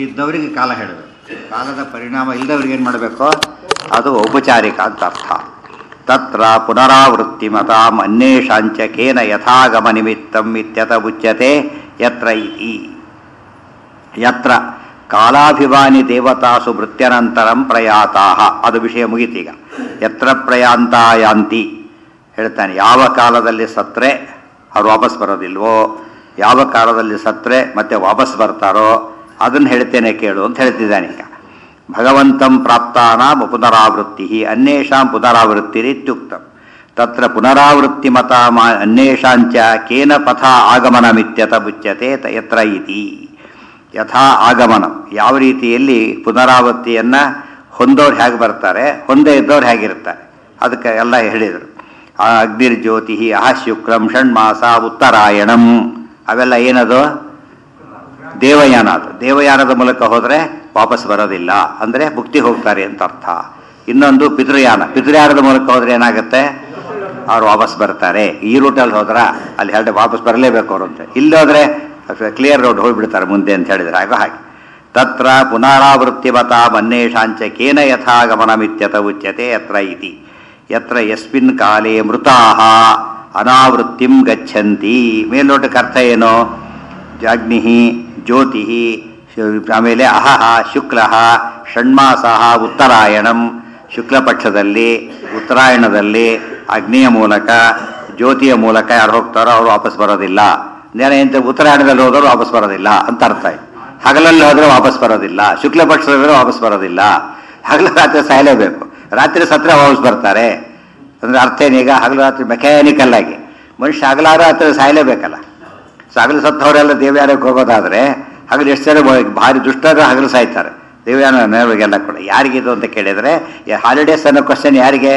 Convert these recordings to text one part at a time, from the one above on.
ಇದ್ದವರಿಗೆ ಕಾಲ ಹೇಳಬೇಕು ಕಾಲದ ಪರಿಣಾಮ ಇಲ್ಲದವ್ರಿಗೆ ಏನು ಮಾಡಬೇಕು ಅದು ಔಪಚಾರಿಕ ಅಂತ ಅರ್ಥ ತತ್ರ ಪುನರಾವೃತ್ತಿ ಮತಾಂ ಅನ್ಯೇಷಾಂಚ ಕೇನ ಯಥಾಗಮ ನಿಮಿತ್ತಂ ಇತ್ಯತ ಉಚ್ಯತೆ ಯತ್ರ ಇತಿ ಯತ್ರ ಕಾಲಾಭಿಮಾನಿ ದೇವತಾಸು ವೃತ್ಯನಂತರಂ ಪ್ರಯಾತಾಹ ಅದು ವಿಷಯ ಮುಗಿತೀಗ ಯತ್ರ ಪ್ರಯಾಂತಾಯಾಂತಿ ಹೇಳ್ತಾನೆ ಯಾವ ಕಾಲದಲ್ಲಿ ಸತ್ರೆ ಅವ್ರು ವಾಪಸ್ ಬರೋದಿಲ್ವೋ ಯಾವ ಕಾಲದಲ್ಲಿ ಸತ್ರೆ ಮತ್ತೆ ವಾಪಸ್ ಬರ್ತಾರೋ ಅದನ್ನು ಹೇಳ್ತೇನೆ ಕೇಳು ಅಂತ ಹೇಳ್ತಿದ್ದಾನೆ ಈಗ ಭಗವಂತಂ ಪ್ರಾಪ್ತಾನಾಂ ಪುನರಾವೃತ್ತಿ ಅನ್ಯೇಷಾಂ ಪುನರಾವೃತ್ತಿರಿತ್ಯುಕ್ತಂ ತತ್ರ ಪುನರಾವೃತ್ತಿ ಮತ ಅನ್ಯೇಷಾಂಚ ಕೇನ ಪಥ ಆಗಮನಮಿತ್ಯತ ಮುಚ್ಯತೆ ತ- ಯತ್ರ ಇತಿ ಯಥಾ ಆಗಮನ ಯಾವ ರೀತಿಯಲ್ಲಿ ಪುನರಾವೃತ್ತಿಯನ್ನ ಹೊಂದೋರು ಹೇಗೆ ಬರ್ತಾರೆ ಹೊಂದೇ ಇದ್ದವ್ರು ಹೇಗಿರ್ತಾರೆ ಅದಕ್ಕೆ ಎಲ್ಲ ಹೇಳಿದರು ಆ ಅಗ್ನಿರ್ಜ್ಯೋತಿ ಅಹ ಶುಕ್ರಂ ಷಣ್ಮಾಸ ಉತ್ತರಾಯಣಂ ಅವೆಲ್ಲ ಏನದು ದೇವಯಾನ ಅದು ದೇವಯಾನದ ಮೂಲಕ ಹೋದರೆ ವಾಪಸ್ ಬರೋದಿಲ್ಲ ಅಂದರೆ ಮುಕ್ತಿ ಹೋಗ್ತಾರೆ ಅಂತ ಅರ್ಥ ಇನ್ನೊಂದು ಪಿತೃಯಾನ ಪಿತೃಯಾನದ ಮೂಲಕ ಹೋದ್ರೆ ಏನಾಗುತ್ತೆ ಅವ್ರು ವಾಪಸ್ ಬರ್ತಾರೆ ಈ ರೂಟಲ್ಲಿ ಹೋದ್ರ ಅಲ್ಲಿ ಹೇಳಿ ವಾಪಸ್ ಬರಲೇಬೇಕು ಅವರು ಅಂತ ಇಲ್ಲಿ ಹೋದ್ರೆ ಕ್ಲಿಯರ್ ರೋಡ್ ಹೋಗ್ಬಿಡ್ತಾರೆ ಮುಂದೆ ಅಂತ ಹೇಳಿದ್ರೆ ಆಗ ಹಾಗೆ ತತ್ರ ಪುನರಾವೃತ್ತಿಮತ ಮನ್ನೇಷಾಂಚ ಕೇನ ಯಥಾಗಮನಮಿತ್ಯತ ಉಚ್ಯತೆ ಯತ್ರ ಇತಿ ಯತ್ರ ಯಸ್ಮಿನ್ ಕಾಲೇ ಮೃತಾಹ ಅನಾವೃತ್ತಿಂ ಗಚ್ಚಂತಿ ಮೇಲ್ನೋಟಕ್ಕೆ ಅರ್ಥ ಏನು ಅಗ್ನಿ ಜ್ಯೋತಿ ಆಮೇಲೆ ಅಹಹ ಶುಕ್ಲ ಷಣ್ಮಾಸ ಉತ್ತರಾಯಣಂ ಶುಕ್ಲ ಪಕ್ಷದಲ್ಲಿ ಉತ್ತರಾಯಣದಲ್ಲಿ ಅಗ್ನಿಯ ಮೂಲಕ ಜ್ಯೋತಿಯ ಮೂಲಕ ಯಾರು ಹೋಗ್ತಾರೋ ಅವರು ವಾಪಸ್ ಬರೋದಿಲ್ಲ ನೇರ ಎಂತ ಉತ್ತರಾಯಣದಲ್ಲಿ ಹೋದವರು ವಾಪಸ್ ಬರೋದಿಲ್ಲ ಅಂತ ಅರ್ಥ ಆಯ್ತು ಹಗಲಲ್ಲಿ ಹೋದ್ರೆ ವಾಪಸ್ ಬರೋದಿಲ್ಲ ಶುಕ್ಲ ಪಕ್ಷದಲ್ಲಿ ವಾಪಸ್ ಬರೋದಿಲ್ಲ ಹಗಲು ರಾತ್ರಿ ಸಾಯಲೇಬೇಕು ರಾತ್ರಿ ಸತ್ರ ವಾಪಸ್ ಬರ್ತಾರೆ ಅಂದ್ರೆ ಅರ್ಥ ಏನೀಗ ಹಗಲು ರಾತ್ರಿ ಮೆಕ್ಯಾನಿಕಲ್ ಆಗಿ ಮನುಷ್ಯ ಹಗಲಾರ ರಾತ್ರಿ ಸಾಯಲೇಬೇಕಲ್ಲ ಸೊ ಹಗಲು ಸತ್ತವರೆಲ್ಲ ದೇವಯಾನಕ್ಕೆ ಹೋಗೋದಾದ್ರೆ ಹಗಲು ಎಷ್ಟು ಜನ ಬ- ಭಾರಿ ದುಷ್ಟರು ಹಗಲು ಸಾಯ್ತಾರೆ ದೇವಯಾನ ನೆರವಿಗೆಲ್ಲ ಕೂಡ ಯಾರಿಗಿದು ಅಂತ ಕೇಳಿದ್ರೆ ಹಾಲಿಡೇಸ್ ಅನ್ನೋ ಕ್ವಶನ್ ಯಾರಿಗೆ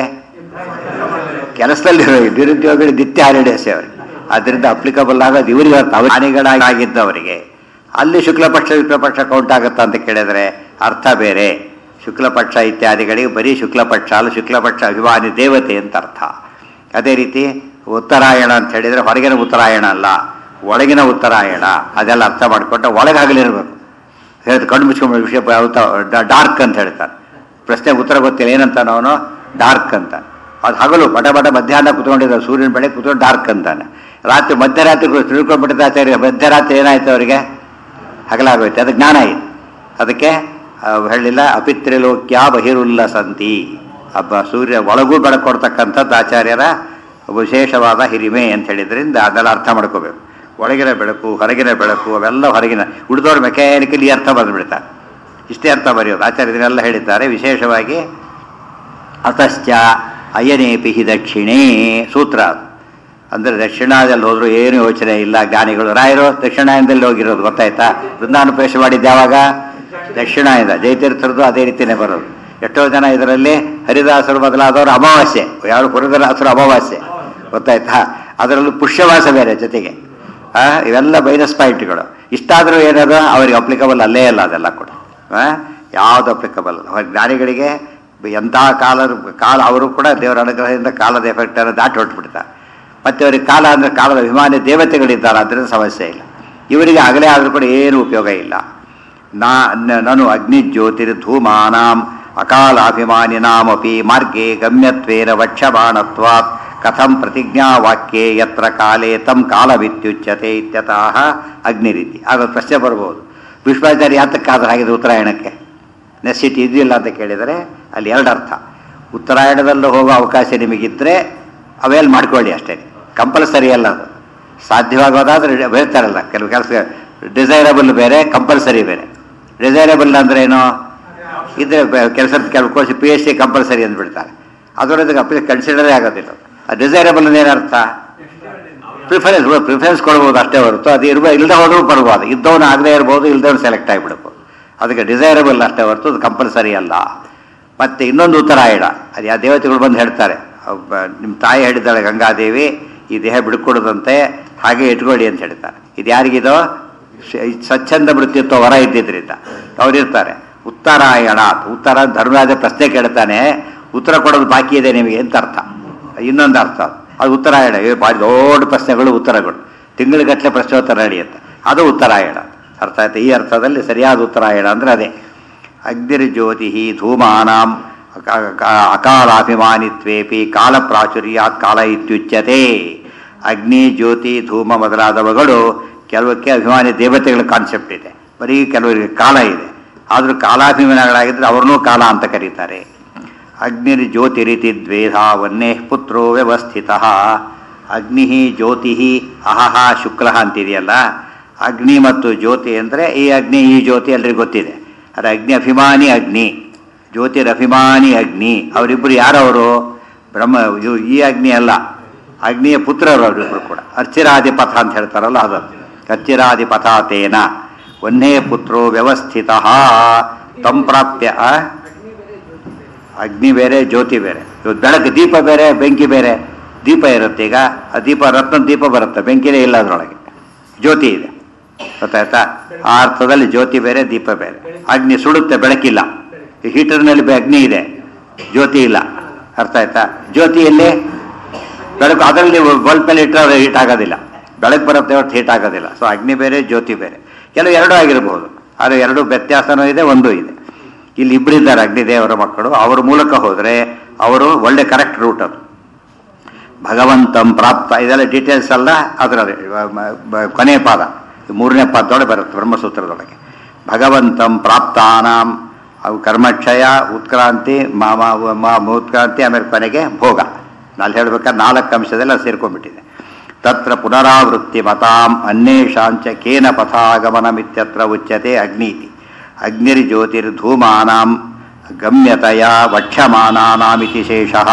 ಕೆಲಸದಲ್ಲಿ ನಿರುದ್ಯೋಗಿಗಳು ನಿತ್ಯ ಹಾಲಿಡೇಸ್ ಅವರಿಗೆ ಅದರಿಂದ ಅಪ್ಲಿಕಬಲ್ ಆಗೋದು ಇವರಿಗೆ ಅವ್ರ ಹಾನಿಗಳಾಗಿದ್ದವರಿಗೆ ಅಲ್ಲಿ ಶುಕ್ಲ ಪಕ್ಷ ಶುಕ್ಲ ಪಕ್ಷ ಕೌಂಟ್ ಆಗುತ್ತಾ ಅಂತ ಕೇಳಿದ್ರೆ ಅರ್ಥ ಬೇರೆ ಶುಕ್ಲ ಪಕ್ಷ ಇತ್ಯಾದಿಗಳಿಗೆ ಬರೀ ಶುಕ್ಲ ಪಕ್ಷ ಅಲ್ಲ ಶುಕ್ಲ ಪಕ್ಷ ಅಭಿಮಾನಿ ದೇವತೆ ಅಂತ ಅರ್ಥ ಅದೇ ರೀತಿ ಉತ್ತರಾಯಣ ಅಂತ ಹೇಳಿದ್ರೆ ಹೊರಗಿನ ಉತ್ತರಾಯಣ ಅಲ್ಲ ಒಳಗಿನ ಉತ್ತರಾಯಣ ಅದೆಲ್ಲ ಅರ್ಥ ಮಾಡಿಕೊಂಡ್ರೆ ಒಳಗೆ ಹಗಲಿರ್ಬೇಕು ಹೇಳ್ತು ಕಣ್ಣು ಮುಚ್ಕೊಂಡ ವಿಷಯ ಡಾರ್ಕ್ ಅಂತ ಹೇಳ್ತಾರೆ ಪ್ರಶ್ನೆ ಉತ್ತರ ಗೊತ್ತಿಲ್ಲ ಏನಂತ ಅವನು ಡಾರ್ಕ್ ಅಂತ ಅದು ಹಗಲು ಬಡ ಬಡ ಮಧ್ಯಾಹ್ನ ಕುತ್ಕೊಂಡಿದ್ದ ಸೂರ್ಯನ ಬೆಳೆ ಕುತ್ಕೊಂಡು ಡಾರ್ಕ್ ಅಂತಾನೆ ರಾತ್ರಿ ಮಧ್ಯರಾತ್ರಿ ತಿಳ್ಕೊಂಡ್ಬಿಟ್ಟಿದ್ದ ಆಚಾರ್ಯ ಮಧ್ಯರಾತ್ರಿ ಏನಾಯ್ತು ಅವರಿಗೆ ಹಗಲಾಗೋಯ್ತು ಅದು ಜ್ಞಾನ ಇದೆ ಅದಕ್ಕೆ ಆ, ಹೇಳಿಲ್ಲ ಅಪಿತ್ರಿಲೋಕ್ಯ ಬಹಿರುಲ್ಲಸಂತಿ ಹಬ್ಬ ಸೂರ್ಯ ಒಳಗೂ ಬೆಳಕೊಡ್ತಕ್ಕಂಥದ್ದು ಆಚಾರ್ಯರ ವಿಶೇಷವಾದ ಹಿರಿಮೆ ಅಂತ ಹೇಳಿದ್ರಿಂದ ಅದೆಲ್ಲ ಅರ್ಥ ಮಾಡ್ಕೋಬೇಕು ಒಳಗಿನ ಬೆಳಕು ಹೊರಗಿನ ಬೆಳಕು ಅವೆಲ್ಲ ಹೊರಗಿನ ಉಳಿದವ್ರು ಮೆಕ್ಯಾನಿಕಲಿ ಅರ್ಥ ಬಂದ್ಬಿಡ್ತಾರೆ ಇಷ್ಟೇ ಅರ್ಥ ಬರೆಯೋದು ಆಚಾರ್ಯರೆಲ್ಲ ಹೇಳಿದ್ದಾರೆ ವಿಶೇಷವಾಗಿ ಅತಶ್ಚ ಅಯನೇಪಿ ಹಿ ದಕ್ಷಿಣೇ ಸೂತ್ರ ಅದು. ಅಂದ್ರೆ ದಕ್ಷಿಣಾದಲ್ಲಿ ಹೋದ್ರು ಏನು ಯೋಚನೆ ಇಲ್ಲ ಜ್ಞಾನಿಗಳು ರಾಯರು ದಕ್ಷಿಣಾಯನದಲ್ಲಿ ಹೋಗಿರೋದು ಗೊತ್ತಾಯ್ತಾ ಬೃಂದಾವನ ಪ್ರವೇಶ ಮಾಡಿದ್ದು ಯಾವಾಗ ದಕ್ಷಿಣಾಯನ ಜಯತೀರ್ಥರದು ಅದೇ ರೀತಿಯೇ ಬರೋದು ಎಷ್ಟೋ ಜನ ಇದರಲ್ಲಿ ಹರಿದಾಸರು ಮೊದಲಾದವರು ಅಮಾವಾಸ್ಯೆ ಯಾರು ಪುರದರಾಸರು ಅಮಾವಾಸ್ಯೆ ಗೊತ್ತಾಯ್ತಾ ಅದರಲ್ಲೂ ಪುಷ್ಯವಾಸ ಬೇರೆ ಜೊತೆಗೆ ಆ, ಇವೆಲ್ಲ ಮೈನಸ್ ಪಾಯಿಂಟ್ಗಳು ಇಷ್ಟಾದರೂ ಏನದು ಅವ್ರಿಗೆ ಅಪ್ಲಿಕಬಲ್ ಅಲ್ಲೇ ಅಲ್ಲ ಅದೆಲ್ಲ ಕೂಡ ಆ, ಯಾವ್ದು ಅಪ್ಲಿಕಬಲ್ ಜ್ಞಾನಿಗಳಿಗೆ ಎಂಥ ಕಾಲ ಕಾಲ ಅವರು ಕೂಡ ದೇವರ ಅನುಗ್ರಹದಿಂದ ಕಾಲದ ಎಫೆಕ್ಟ್ ಅನ್ನು ದಾಟಿ ಹೊಟ್ಬಿಡ್ತಾರೆ ಮತ್ತೆ ಅವರಿಗೆ ಕಾಲ ಅಂದರೆ ಕಾಲದ ಅಭಿಮಾನಿ ದೇವತೆಗಳಿದ್ದಾರೆ ಅದರಿಂದ ಸಮಸ್ಯೆ ಇಲ್ಲ ಇವರಿಗೆ ಆಗಲೇ ಆದರೂ ಕೂಡ ಏನು ಉಪಯೋಗ ಇಲ್ಲ ನಾ ನ- ನನು ಅಗ್ನಿಜ್ಯೋತಿರ್ಧೂಮಾನಾಂ ಅಕಾಲಾಭಿಮಾನಿನಾಮಪಿ ಮಾರ್ಗೆ ಗಮ್ಯತ್ವೇನ ವಕ್ಷಮಾಣತ್ವಾತ್ ಕಥಂ ಪ್ರತಿಜ್ಞಾವಾಕ್ಯೆ ಯತ್ರ ಕಾಲೇ ತಂ ಕಾಲವಿತ್ಯುಚ್ಯತೆ ಇತ್ಯತಃ ಅಗ್ನಿರೀತಿ ಆಗ ಪ್ರಶ್ನೆ ಬರ್ಬೋದು ವಿಶ್ವಾಚಾರ್ಯ ಯಾತಕ್ಕಾದ್ರೆ ಹಾಗಿದೆ ಉತ್ತರಾಯಣಕ್ಕೆ ನೆಸಿಟಿ ಇದೆಯಲ್ಲ ಅಂತ ಕೇಳಿದರೆ ಅಲ್ಲಿ ಎರಡು ಅರ್ಥ ಉತ್ತರಾಯಣದಲ್ಲೂ ಹೋಗೋ ಅವಕಾಶ ನಿಮಗಿದ್ರೆ ಅವೆಲ್ಲ ಮಾಡ್ಕೊಳ್ಳಿ ಅಷ್ಟೇ ಕಂಪಲ್ಸರಿ ಅಲ್ಲ ಅದು ಸಾಧ್ಯವಾಗೋದಾದ್ರೆ ಹೇಳ್ತಾರಲ್ಲ ಕೆಲವು ಕೆಲಸ ಡಿಸೈರಬಲ್ ಬೇರೆ ಕಂಪಲ್ಸರಿ ಬೇರೆ ಡಿಸೈರಬಲ್ ಅಂದ್ರೆ ಏನು ಇದ್ರೆ ಕೆಲಸ ಕೆಲವು course P H D compulsory ಅಂದ್ಬಿಡ್ತಾರೆ ಅದರೊಳಗೆ ಅಪ್ಲಿ ಕನ್ಸಿಡರೇ ಆಗೋದಿಲ್ಲ ಆ ಡಿಸೈರಬಲ್ ಏನರ್ಥ ಪ್ರಿಫರೆನ್ಸ್ ಪ್ರಿಫರೆನ್ಸ್ ಕೊಡ್ಬೋದು ಅಷ್ಟೇ ಹೊರತು ಅದು ಇರ್ಬೋ ಇಲ್ಲದೆ ಹೋದ್ರೂ ಬರ್ಬೋದು ಇದ್ದವನು ಆಗದೆ ಇರ್ಬೋದು ಇಲ್ದವನು ಸೆಲೆಕ್ಟ್ ಆಗಿಬಿಡ್ಬೋದು ಅದಕ್ಕೆ ಡಿಸೈರಬಲ್ ಅಷ್ಟೇ ಹೊರತು ಅದು ಕಂಪಲ್ಸರಿ ಅಲ್ಲ ಮತ್ತೆ ಇನ್ನೊಂದು ಉತ್ತರಾಯಣ ಅದು ಯಾವ ದೇವತೆಗಳು ಬಂದು ಹೇಳ್ತಾರೆ ನಿಮ್ಮ ತಾಯಿ ಹೇಳಿದ್ದಾಳೆ ಗಂಗಾದೇವಿ ಈ ದೇಹ ಬಿಡ್ಕೊಡೋದಂತೆ ಹಾಗೆ ಇಟ್ಕೊಳ್ಳಿ ಅಂತ ಹೇಳ್ತಾರೆ ಇದು ಯಾರಿಗಿದೋ ಶ- ಸ್ವಚ್ಛಂದ ಮೃತ್ಯುತ್ವ ವರ ಇದ್ದಿದ್ರಿಂದ ಅವರಿರ್ತಾರೆ ಉತ್ತರಾಯಣ ಉತ್ತರ ಧರ್ಮರಾಜ ಪ್ರಶ್ನೆ ಕೇಳ್ತಾನೆ ಉತ್ತರ ಕೊಡೋದು ಬಾಕಿ ಇದೆ ನಿಮಗೆ ಅಂತ ಅರ್ಥ ಇನ್ನೊಂದು ಅರ್ಥ ಅದು. ಅದು ಉತ್ತರಾಯಣ ಇವು ಭಾರಿ ದೊಡ್ಡ ಪ್ರಶ್ನೆಗಳು ಉತ್ತರಗಳು ತಿಂಗಳಿಗಟ್ಟಲೆ ಪ್ರಶ್ನೋತ್ತರ ನಡೆಯುತ್ತೆ ಅದು ಉತ್ತರಾಯಣ ಅರ್ಥ ಆಯ್ತು ಈ ಅರ್ಥದಲ್ಲಿ ಸರಿಯಾದ ಉತ್ತರಾಯಣ ಅಂದರೆ ಅದೇ ಅಗ್ನಿರ್ಜ್ಯೋತಿ ಧೂಮಾನಾಂ ಅಕ- ಅಕ- ಅಕಾಲಾಭಿಮಾನಿತ್ವೇಪಿ ಕಾಲ ಪ್ರಾಚುರ್ಯಾತ್ ಕಾಲ ಇತ್ಯುಚ್ಯತೆ ಅಗ್ನಿ ಜ್ಯೋತಿ ಧೂಮ ಮೊದಲಾದವುಗಳು ಕೆಲವಕ್ಕೆ ಅಭಿಮಾನಿ ದೇವತೆಗಳ ಕಾನ್ಸೆಪ್ಟ್ ಇದೆ ಬರೀ ಕೆಲವರಿಗೆ ಕಾಲ ಇದೆ ಆದರೂ ಕಾಲಾಭಿಮಾನಿಗಳಾಗಿದ್ದರೆ ಅವ್ರನ್ನೂ ಕಾಲ ಅಂತ ಕರೀತಾರೆ ಅಗ್ನಿರ್ ಜ್ಯೋತಿರಿತಿ ದ್ವೇಧ ವನ್ನೇ ಪುತ್ರೋ ವ್ಯವಸ್ಥಿತ ಅಗ್ನಿ ಜ್ಯೋತಿ ಅಹಹ ಶುಕ್ಲ ಅಂತಿದೆಯಲ್ಲ ಅಗ್ನಿ ಮತ್ತು ಜ್ಯೋತಿ ಅಂದರೆ ಈ ಅಗ್ನಿ ಈ ಜ್ಯೋತಿ ಎಲ್ರಿಗೂ ಗೊತ್ತಿದೆ ಅದು ಅಗ್ನಿ ಅಭಿಮಾನಿ ಅಗ್ನಿ ಜ್ಯೋತಿರಭಿಮಾನಿ ಅಗ್ನಿ ಅವರಿಬ್ಬರು ಯಾರವರು ಬ್ರಹ್ಮ ಇವು- ಈ ಅಗ್ನಿ ಅಲ್ಲ ಅಗ್ನಿಯ ಪುತ್ರರು ಅವರಿಬ್ಬರು ಕೂಡ ಅರ್ಚಿರಾದಿಪಥ ಅಂತ ಹೇಳ್ತಾರಲ್ಲ ಅದು ಅರ್ಚಿರಾದಿಪಥ ತೇನ ವನ್ನೇ ಪುತ್ರೋ ವ್ಯವಸ್ಥಿತ ತಂ ಪ್ರಾಪ್ಯ ಆ? ಅಗ್ನಿ ಬೇರೆ ಜ್ಯೋತಿ ಬೇರೆ ಇವತ್ತು ಬೆಳಕು ದೀಪ ಬೇರೆ ಬೆಂಕಿ ಬೇರೆ ದೀಪ ಇರುತ್ತೆ ಈಗ ಆ ದೀಪ ರತ್ನ ದೀಪ ಬರುತ್ತೆ ಬೆಂಕಿನೇ ಇಲ್ಲ ಅದರೊಳಗೆ ಜ್ಯೋತಿ ಇದೆ ಗೊತ್ತಾಯ್ತಾ ಆ ಅರ್ಥದಲ್ಲಿ ಜ್ಯೋತಿ ಬೇರೆ ದೀಪ ಬೇರೆ ಅಗ್ನಿ ಸುಡುತ್ತೆ ಬೆಳಕಿಲ್ಲ ಈ ಹೀಟರ್ನಲ್ಲಿ ಬೆ- ಅಗ್ನಿ ಇದೆ ಜ್ಯೋತಿ ಇಲ್ಲ ಅರ್ಥ ಆಯ್ತಾ ಜ್ಯೋತಿಯಲ್ಲಿ ಬೆಳಕು ಅದರಲ್ಲಿ ಬಲ್ಪ್ ಮೇಲೆ ಇಟ್ಟರೆ ಅದು ಹೀಟ್ ಆಗೋದಿಲ್ಲ ಬೆಳಕು ಬರುತ್ತೆ ಹೊರತು ಹೀಟ್ ಆಗೋದಿಲ್ಲ ಸೊ ಅಗ್ನಿ ಬೇರೆ ಜ್ಯೋತಿ ಬೇರೆ ಕೆಲವು ಎರಡೂ ಆಗಿರಬಹುದು ಆದರೆ ಎರಡು ವ್ಯತ್ಯಾಸನೂ ಇದೆ ಒಂದು ಇದೆ ಇಲ್ಲಿ ಇಬ್ಬರಿದ್ದಾರೆ ಅಗ್ನಿದೇವರ ಮಕ್ಕಳು ಅವ್ರ ಮೂಲಕ ಹೋದರೆ ಅವರು ಒಳ್ಳೆ ಕರೆಕ್ಟ್ ರೂಟ್ ಅದು ಭಗವಂತಂ ಪ್ರಾಪ್ತ ಇದೆಲ್ಲ ಡೀಟೇಲ್ಸ್ ಅಲ್ಲ ಅದರ ಕೊನೆಯ ಪಾದ ಮೂರನೇ ಪಾದದೊಳಗೆ ಬರುತ್ತೆ ಬ್ರಹ್ಮಸೂತ್ರದೊಳಗೆ ಭಗವಂತಂ ಪ್ರಾಪ್ತಾನಾಂ ಅವು ಕರ್ಮಕ್ಷಯ ಉತ್ಕ್ರಾಂತಿ ಮಾ- ಮಾ- ಮಾ- ಉತ್ಕ್ರಾಂತಿ ಆಮೇಲೆ ಕೊನೆಗೆ ಭೋಗ ನಾನು ಹೇಳ್ಬೇಕಾದ್ರೆ ನಾಲ್ಕು ಅಂಶದಲ್ಲಿ ಅದು ಸೇರ್ಕೊಂಡ್ಬಿಟ್ಟಿದೆ ತತ್ರ ಪುನರಾವೃತ್ತಿ ಮತಾಂ ಅನ್ಯೇಷಾಂಚ ಕೇನ ಪಥಾಗಮನಮಿತ್ಯತ್ರ ಉಚ್ಯತೆ ಅಗ್ನೀತಿ ಅಗ್ನಿರ್ಜ್ಯೋತಿರ್ಧೂಮಾನಾಂ ಗಮ್ಯತೆಯ ವಕ್ಷ್ಯಮಾನಾನಾಮಿತಿ ಶೇಷಃ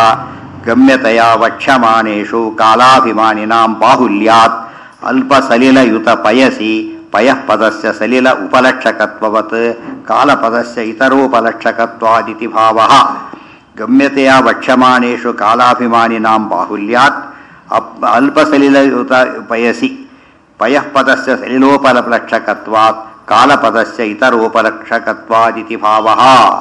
ಗಮ್ಯತೆಯ ವಕ್ಷ್ಯಮಾನೇಷು ಕಾಲಾಭಿಮಾನಿನಾಂ ಬಾಹುಲ್ಯಾತ್ ಅಲ್ಪಸಲಿಲಯುತ ಪಯಸಿ ಪಯಃ ಪದಸ್ಯ ಸಲಿಲ ಉಪಲಕ್ಷಕತ್ವವತ್ ಕಾಲಪದಸ್ಯ ಇತರೋಪಲಕ್ಷಕತ್ವಾದಿತಿ ಭಾವಃ ಗಮ್ಯತೆಯ ವಕ್ಷ್ಯಮಾನೇಷು ಕಾಲಾಭಿಮಾನಿನಾಂ ಬಾಹುಲ್ಯಾತ್ ಅಪ್ ಅಲ್ಪಸಲಿಲಯುತ ಪಯಸಿ ಪಯಃ ಪದಸ್ಯ ಸಲಿಲೋಪಲಕ್ಷಕತ್ವಾತ್ ಕಾಲಪದಸ್ಯ ಇತರೋಪಲಕ್ಷಕತ್ವಾದಿತಿ ಭಾವಃ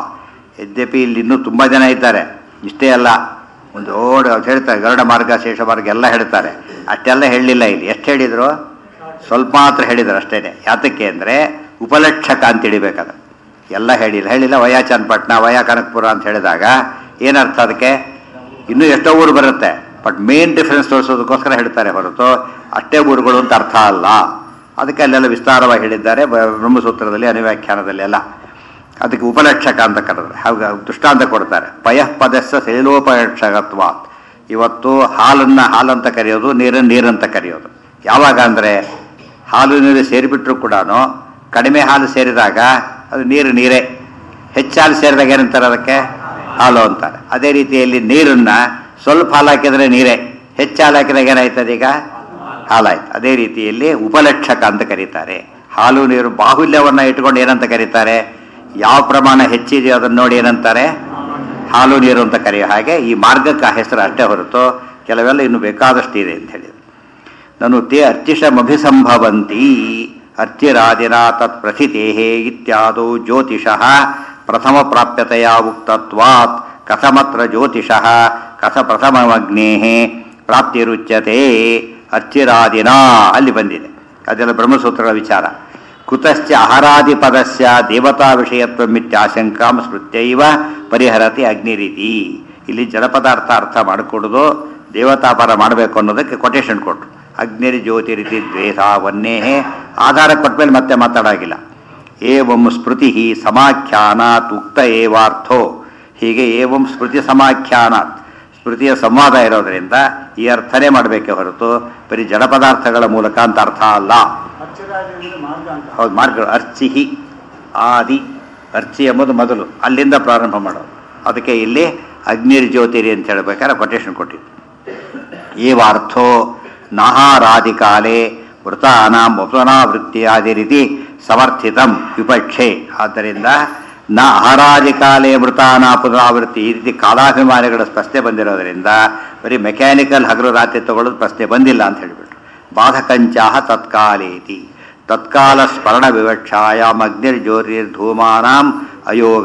ಯದ್ಯಪಿ ಇಲ್ಲಿ ಇನ್ನೂ ತುಂಬ ಜನ ಇದ್ದಾರೆ ಇಷ್ಟೇ ಅಲ್ಲ ಒಂದು ದೊಡ್ಡ ಅವ್ರು ಹೇಳ್ತಾರೆ ಗರುಡ ಮಾರ್ಗ ಶೇಷ ಮಾರ್ಗ ಎಲ್ಲ ಹೇಳ್ತಾರೆ ಅಷ್ಟೆಲ್ಲ ಹೇಳಲಿಲ್ಲ ಇಲ್ಲಿ ಎಷ್ಟು ಹೇಳಿದ್ರು ಸ್ವಲ್ಪ ಮಾತ್ರ ಹೇಳಿದ್ರು ಅಷ್ಟೇ ಯಾತಕ್ಕೆ ಅಂದರೆ ಉಪಲಕ್ಷಕ ಅಂತ ಹಿಡಿಬೇಕಾದ್ರೆ ಎಲ್ಲ ಹೇಳಿಲ್ಲ ಹೇಳಿಲ್ಲ ವಯ ಚನ್ನಪಟ್ಟಣ ವಯ ಕನಕಪುರ ಅಂತ ಹೇಳಿದಾಗ ಏನರ್ಥ ಅದಕ್ಕೆ ಇನ್ನೂ ಎಷ್ಟೋ ಊರು ಬರುತ್ತೆ ಬಟ್ ಮೇನ್ ಡಿಫ್ರೆನ್ಸ್ ತೋರಿಸೋದಕ್ಕೋಸ್ಕರ ಹೇಳ್ತಾರೆ ಹೊರತು ಅಷ್ಟೇ ಊರುಗಳು ಅಂತ ಅರ್ಥ ಅಲ್ಲ ಅದಕ್ಕೆ ಅಲ್ಲೆಲ್ಲ ವಿಸ್ತಾರವಾಗಿ ಹೇಳಿದ್ದಾರೆ ಬ- ಬ್ರಹ್ಮಸೂತ್ರದಲ್ಲಿ ಅನುವ್ಯಾಖ್ಯಾನದಲ್ಲಿ ಎಲ್ಲ ಅದಕ್ಕೆ ಉಪಲಕ್ಷಕ ಅಂತ ಕರೆದ್ರೆ ಹಾಗ ದೃಷ್ಟಾಂತ ಕೊಡ್ತಾರೆ ಪಯಃ ಪದಸ್ಸ ಶೈಲೋಪಲಕ್ಷಕತ್ವ ಇವತ್ತು ಹಾಲನ್ನು ಹಾಲಂತ ಕರೆಯೋದು ನೀರನ್ನು ನೀರಂತ ಕರೆಯೋದು ಯಾವಾಗ ಅಂದರೆ ಹಾಲು ನೀರು ಸೇರಿಬಿಟ್ರು ಕೂಡ ಕಡಿಮೆ ಹಾಲು ಸೇರಿದಾಗ ಅದು ನೀರು ನೀರೇ ಹೆಚ್ಚು ಹಾಲು ಸೇರಿದಾಗ ಏನಂತಾರೆ ಅದಕ್ಕೆ ಹಾಲು ಅಂತಾರೆ ಅದೇ ರೀತಿಯಲ್ಲಿ ನೀರನ್ನ ಸ್ವಲ್ಪ ಹಾಲು ಹಾಕಿದ್ರೆ ನೀರೇ ಹೆಚ್ಚು ಹಾಲು ಹಾಕಿದಾಗ ಏನಾಯ್ತದೆ ಈಗ ಹಾಲಾಯ್ತು ಅದೇ ರೀತಿಯಲ್ಲಿ ಉಪಲಕ್ಷಕ ಅಂತ ಕರೀತಾರೆ ಹಾಲು ನೀರು ಬಾಹುಲ್ಯವನ್ನ ಇಟ್ಕೊಂಡು ಏನಂತ ಕರೀತಾರೆ ಯಾವ ಪ್ರಮಾಣ ಹೆಚ್ಚಿದೆಯೋ ಅದನ್ನ ನೋಡಿ ಏನಂತಾರೆ ಹಾಲು ನೀರು ಅಂತ ಕರೆಯೋ ಹಾಗೆ ಈ ಮಾರ್ಗಕ್ಕೆ ಆ ಹೆಸರು ಅಷ್ಟೇ ಹೊರತು ಕೆಲವೆಲ್ಲ ಇನ್ನು ಬೇಕಾದಷ್ಟು ಇದೆ ಅಂತ ಹೇಳಿದ್ರು ನನು ತೇ ಅರ್ಚಿಷಮಭಿಸಂಭವಂತಿ ಅರ್ಚಿರಾದಿನ ತತ್ ಪ್ರಥಿತೇ ಇತ್ಯಾದೌ ಜ್ಯೋತಿಷಃ ಪ್ರಥಮ ಪ್ರಾಪ್ಯತೆಯ ಉಕ್ತತ್ವಾತ್ ಕಥಮತ್ರ ಜ್ಯೋತಿಷಃ ಕಥ ಪ್ರಥಮಗ್ನೇ ಪ್ರಾಪ್ತಿರುಚ್ಯತೆ ಅರ್ಚಿರಾದಿನ ಅಲ್ಲಿ ಬಂದಿದೆ ಅದೆಲ್ಲ ಬ್ರಹ್ಮಸೂತ್ರಗಳ ವಿಚಾರ ಕುತಶ್ಚ ಅಹರಾದಿ ಪದಸ್ಯ ದೇವತಾ ವಿಷಯತ್ವಮಿತ್ಯಾಶಂಕಾಂ ಸ್ಮೃತ್ಯೈವ ಪರಿಹರತಿ ಅಗ್ನಿರೀತಿ ಇಲ್ಲಿ ಜಲಪದಾರ್ಥ ಅರ್ಥ ಮಾಡಿಕೊಡೋದು ದೇವತಾಪರ ಮಾಡಬೇಕು ಅನ್ನೋದಕ್ಕೆ ಕೊಟೇಶನ್ ಕೊಟ್ಟರು ಅಗ್ನಿರ್ ಜ್ಯೋತಿ ರೀತಿ ದ್ವೇಷ ವನ್ನೇ ಆಧಾರ ಕೊಟ್ಮೇಲೆ ಮತ್ತೆ ಮಾತಾಡಾಗಿಲ್ಲ ಏವಂ ಸ್ಮೃತಿ ಸಮಾಖ್ಯಾನಾತ್ ಉಕ್ತ ಏವಾರ್ಥೋ ಹೀಗೆ ಏವಂ ಸ್ಮೃತಿ ಸಮಾಖ್ಯಾನಾತ್ ಸ್ಮೃತಿಯ ಸಂವಾದ ಇರೋದರಿಂದ ಈ ಅರ್ಥನೇ ಮಾಡಬೇಕೆ ಹೊರತು ಬರೀ ಜಡ ಪದಾರ್ಥಗಳ ಮೂಲಕ ಅಂತ ಅರ್ಥ ಅಲ್ಲ ಅಚ್ಚರಾಜ ಮಾರ್ಗ ಅಂತ ಹೌದು ಮಾರ್ಗ ಅರ್ಚಿಹಿ ಆದಿ ಅರ್ಚಿ ಎಂಬುದು ಮೊದಲು ಅಲ್ಲಿಂದ ಪ್ರಾರಂಭ ಮಾಡೋದು ಅದಕ್ಕೆ ಇಲ್ಲಿ ಅಗ್ನಿರ್ ಜ್ಯೋತಿರಿ ಅಂತ ಹೇಳ್ಬೇಕಾದ್ರೆ ಕೊಟೇಶನ್ ಕೊಟ್ಟಿದ್ದು ಏವಾರ್ಥೋ ನಾಹಾರಾದಿಕಾಲೆ ವೃತಾನಾಂ ವಪುನಾವೃತ್ತಿಯಾದಿ ರೀತಿ ಸಮರ್ಥಿತಂ ವಿಪಕ್ಷೆ ಆದ್ದರಿಂದ ನ ಆಹಾರಾದಿಕಾಲೆ ಮೃತಾನ ಪುನರಾವೃತ್ತಿ ಈ ರೀತಿ ಕಾಲಾಭಿಮಾನಿಗಳ ಪ್ರಶ್ನೆ ಬಂದಿರೋದ್ರಿಂದ ಬರೀ ಮೆಕ್ಯಾನಿಕಲ್ ಹಗಲು ರಾತ್ರಿ ತಗೊಳ್ಳೋದು ಪ್ರಶ್ನೆ ಬಂದಿಲ್ಲ ಅಂತ ಹೇಳಿಬಿಟ್ರು ಬಾಧಕಂಚಾಹ ತತ್ಕಾಲೇತಿ ತತ್ಕಾಲ ಸ್ಮರಣ ವಿವಕ್ಷಾಯಾಮ್ ಅಗ್ನಿರ್ಜ್ಯೋತಿರ್ಧೂಮಾನಾಂ ಅಯೋಗ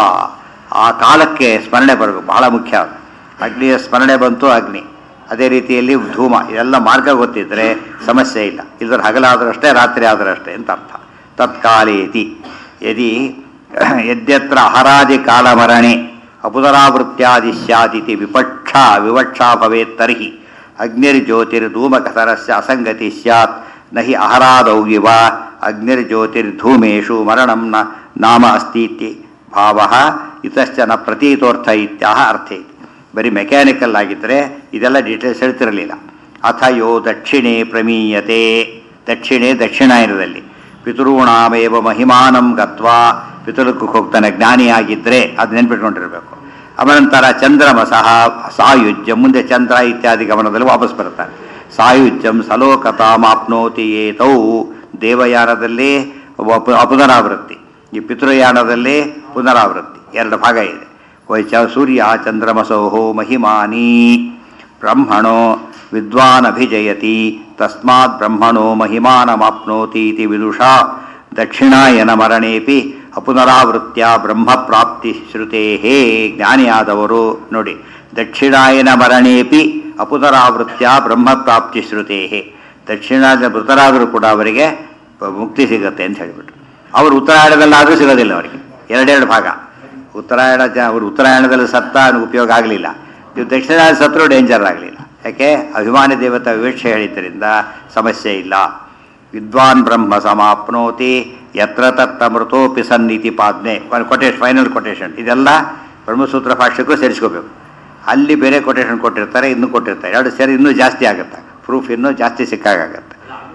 ಆ ಕಾಲಕ್ಕೆ ಸ್ಮರಣೆ ಬರಬೇಕು ಬಹಳ ಮುಖ್ಯ ಅದು. ಅಗ್ನಿಯ ಸ್ಮರಣೆ ಬಂತು ಅಗ್ನಿ ಅದೇ ರೀತಿಯಲ್ಲಿ ಧೂಮ ಇದೆಲ್ಲ ಮಾರ್ಗ ಗೊತ್ತಿದ್ರೆ ಸಮಸ್ಯೆ ಇಲ್ಲ ಇಲ್ಲದ್ರೆ ಹಗಲಾದ್ರೂ ಅಷ್ಟೇ ರಾತ್ರಿ ಆದರೂ ಅಷ್ಟೇ ಅಂತ ಅರ್ಥ ತತ್ಕಾಲೇತಿ ಯದಿ ಯದ್ಯತ್ರ ಅಹರಾದಿ ಕಾಲಮರಣೆ ಅಪುನರಾವೃತ್ಯಾದಿ ಸ್ಯಾದಿತಿ ವಿಪಕ್ಷ ವಿವಕ್ಷಾ ಭವೇತ್ ತರ್ಹಿ ಅಗ್ನಿರ್ಜ್ಯೋತಿರ್ಧೂಮಕಸರಸ್ಯ ಅಸಂಗತಿ ಸ್ಯಾತ್ ನ ಹಿ ಅಹರಾದೌ ಇವ ಅಗ್ನಿರ್ಜ್ಯೋತಿರ್ಧೂಮೇಷು ಮರಣಂ ನ ನಾಮ ಅಸ್ತೀತಿ ಭಾವ ಇತಶ್ಚ ನ ಪ್ರತೀತೋರ್ಥ ಇತ್ಯಾಹ ಅರ್ಥ ಇತಿ ಬರೀ ಮೆಕ್ಯಾನಿಕಲ್ ಆಗಿದ್ದರೆ ಇದೆಲ್ಲ ಡೀಟೇಲ್ಸ್ ಹೇಳ್ತಿರಲಿಲ್ಲ ಅಥ ಯೋ ದಕ್ಷಿಣೆ ಪ್ರಮೀಯತೆ ದಕ್ಷಿಣೆ ದಕ್ಷಿಣಾಯನದಲ್ಲಿ ಪಿತೃಣಾಮೇವ ಮಹಿಮಾನಂ ಗತ್ವಾ ಪಿತೃಲಕ್ಕಕ್ಕೆ ಹೋಗ್ತಾನೆ ಜ್ಞಾನಿಯಾಗಿದ್ದರೆ ಅದು ನೆನ್ಪಿಟ್ಕೊಂಡಿರಬೇಕು ಅನಂತರ ಚಂದ್ರಮಸಃ ಸಾಯುಜ್ಯ ಮುಂದೆ ಚಂದ್ರ ಇತ್ಯಾದಿ ಗಮನದಲ್ಲಿ ವಾಪಸ್ ಬರ್ತಾನೆ ಸಾಯುಜ್ಯಂ ಸಲೋಕತಾಮಾಪ್ನೋತಿ ಏತೌ ದೇವಯಾನದಲ್ಲಿ ಅಪ- ಅಪುನರಾವೃತ್ತಿ ಈ ಪಿತೃಯಾನದಲ್ಲಿ ಪುನರಾವೃತ್ತಿ ಎರಡು ಭಾಗ ಇದೆ ವೈಚ ಸೂರ್ಯ ಚಂದ್ರಮಸೋಹೋ ಮಹಿಮಾನಿ ಬ್ರಹ್ಮಣೋ ವಿದ್ವಾನ್ ಅಭಿಜಯತಿ ತಸ್ಮಾತ್ ಬ್ರಹ್ಮಣೋ ಮಹಿಮಾನಮಾಪ್ನೋತಿ ಇತಿ ವಿದುಷಾ ದಕ್ಷಿಣಾಯನ ಮರಣೇಪಿ ಅಪುನರಾವೃತ್ಯ ಬ್ರಹ್ಮಪ್ರಾಪ್ತಿ ಶ್ರುತೇಹೇ ಜ್ಞಾನಿಯಾದವರು ನೋಡಿ ದಕ್ಷಿಣಾಯನ ಮರಣೇಪಿ ಅಪುನರಾವೃತ್ಯ ಬ್ರಹ್ಮಪ್ರಾಪ್ತಿ ಶ್ರುತೇಹೇ ದಕ್ಷಿಣಾಯನ ಮೃತರಾದರೂ ಕೂಡ ಅವರಿಗೆ ಮುಕ್ತಿ ಸಿಗುತ್ತೆ ಅಂತ ಹೇಳಿಬಿಟ್ರು ಅವರು ಉತ್ತರಾಯಣದಲ್ಲಾದರೂ ಸಿಗೋದಿಲ್ಲ ಅವರಿಗೆ ಎರಡೆರಡು ಭಾಗ ಉತ್ತರಾಯಣ ಜ ಅವರು ಉತ್ತರಾಯಣದಲ್ಲಿ ಸತ್ತ ಅನ್ನೋ ಉಪಯೋಗ ಆಗಲಿಲ್ಲ ನೀವು ದಕ್ಷಿಣಾಯನ ಸತ್ರು ಡೇಂಜರ್ ಆಗಲಿಲ್ಲ ಯಾಕೆ ಅಭಿಮಾನಿ ದೇವತಾ ವಿವಕ್ಷೆ ಹೇಳಿದ್ದರಿಂದ ಸಮಸ್ಯೆ ಇಲ್ಲ ವಿದ್ವಾನ್ ಬ್ರಹ್ಮ ಸಮಾಪ್ನೋತಿ ಯತ್ರ ತತ್ತ ಮೃತೋಪಿ ಸನ್ನಿತಿ ಪಾದ್ನೆ ಕೊಟೇಶ್ ಫೈನಲ್ ಕೊಟೇಶನ್ ಇದೆಲ್ಲ ಬ್ರಹ್ಮಸೂತ್ರ ಭಾಷ್ಯಕ್ಕೂ ಸೇರಿಸ್ಕೋಬೇಕು ಅಲ್ಲಿ ಬೇರೆ ಕೊಟೇಶನ್ ಕೊಟ್ಟಿರ್ತಾರೆ ಇನ್ನೂ ಕೊಟ್ಟಿರ್ತಾರೆ ಎರಡು ಸೇರಿ ಇನ್ನೂ ಜಾಸ್ತಿ ಆಗುತ್ತೆ ಪ್ರೂಫ್ ಇನ್ನೂ ಜಾಸ್ತಿ ಸಿಕ್ಕಾಗತ್ತೆ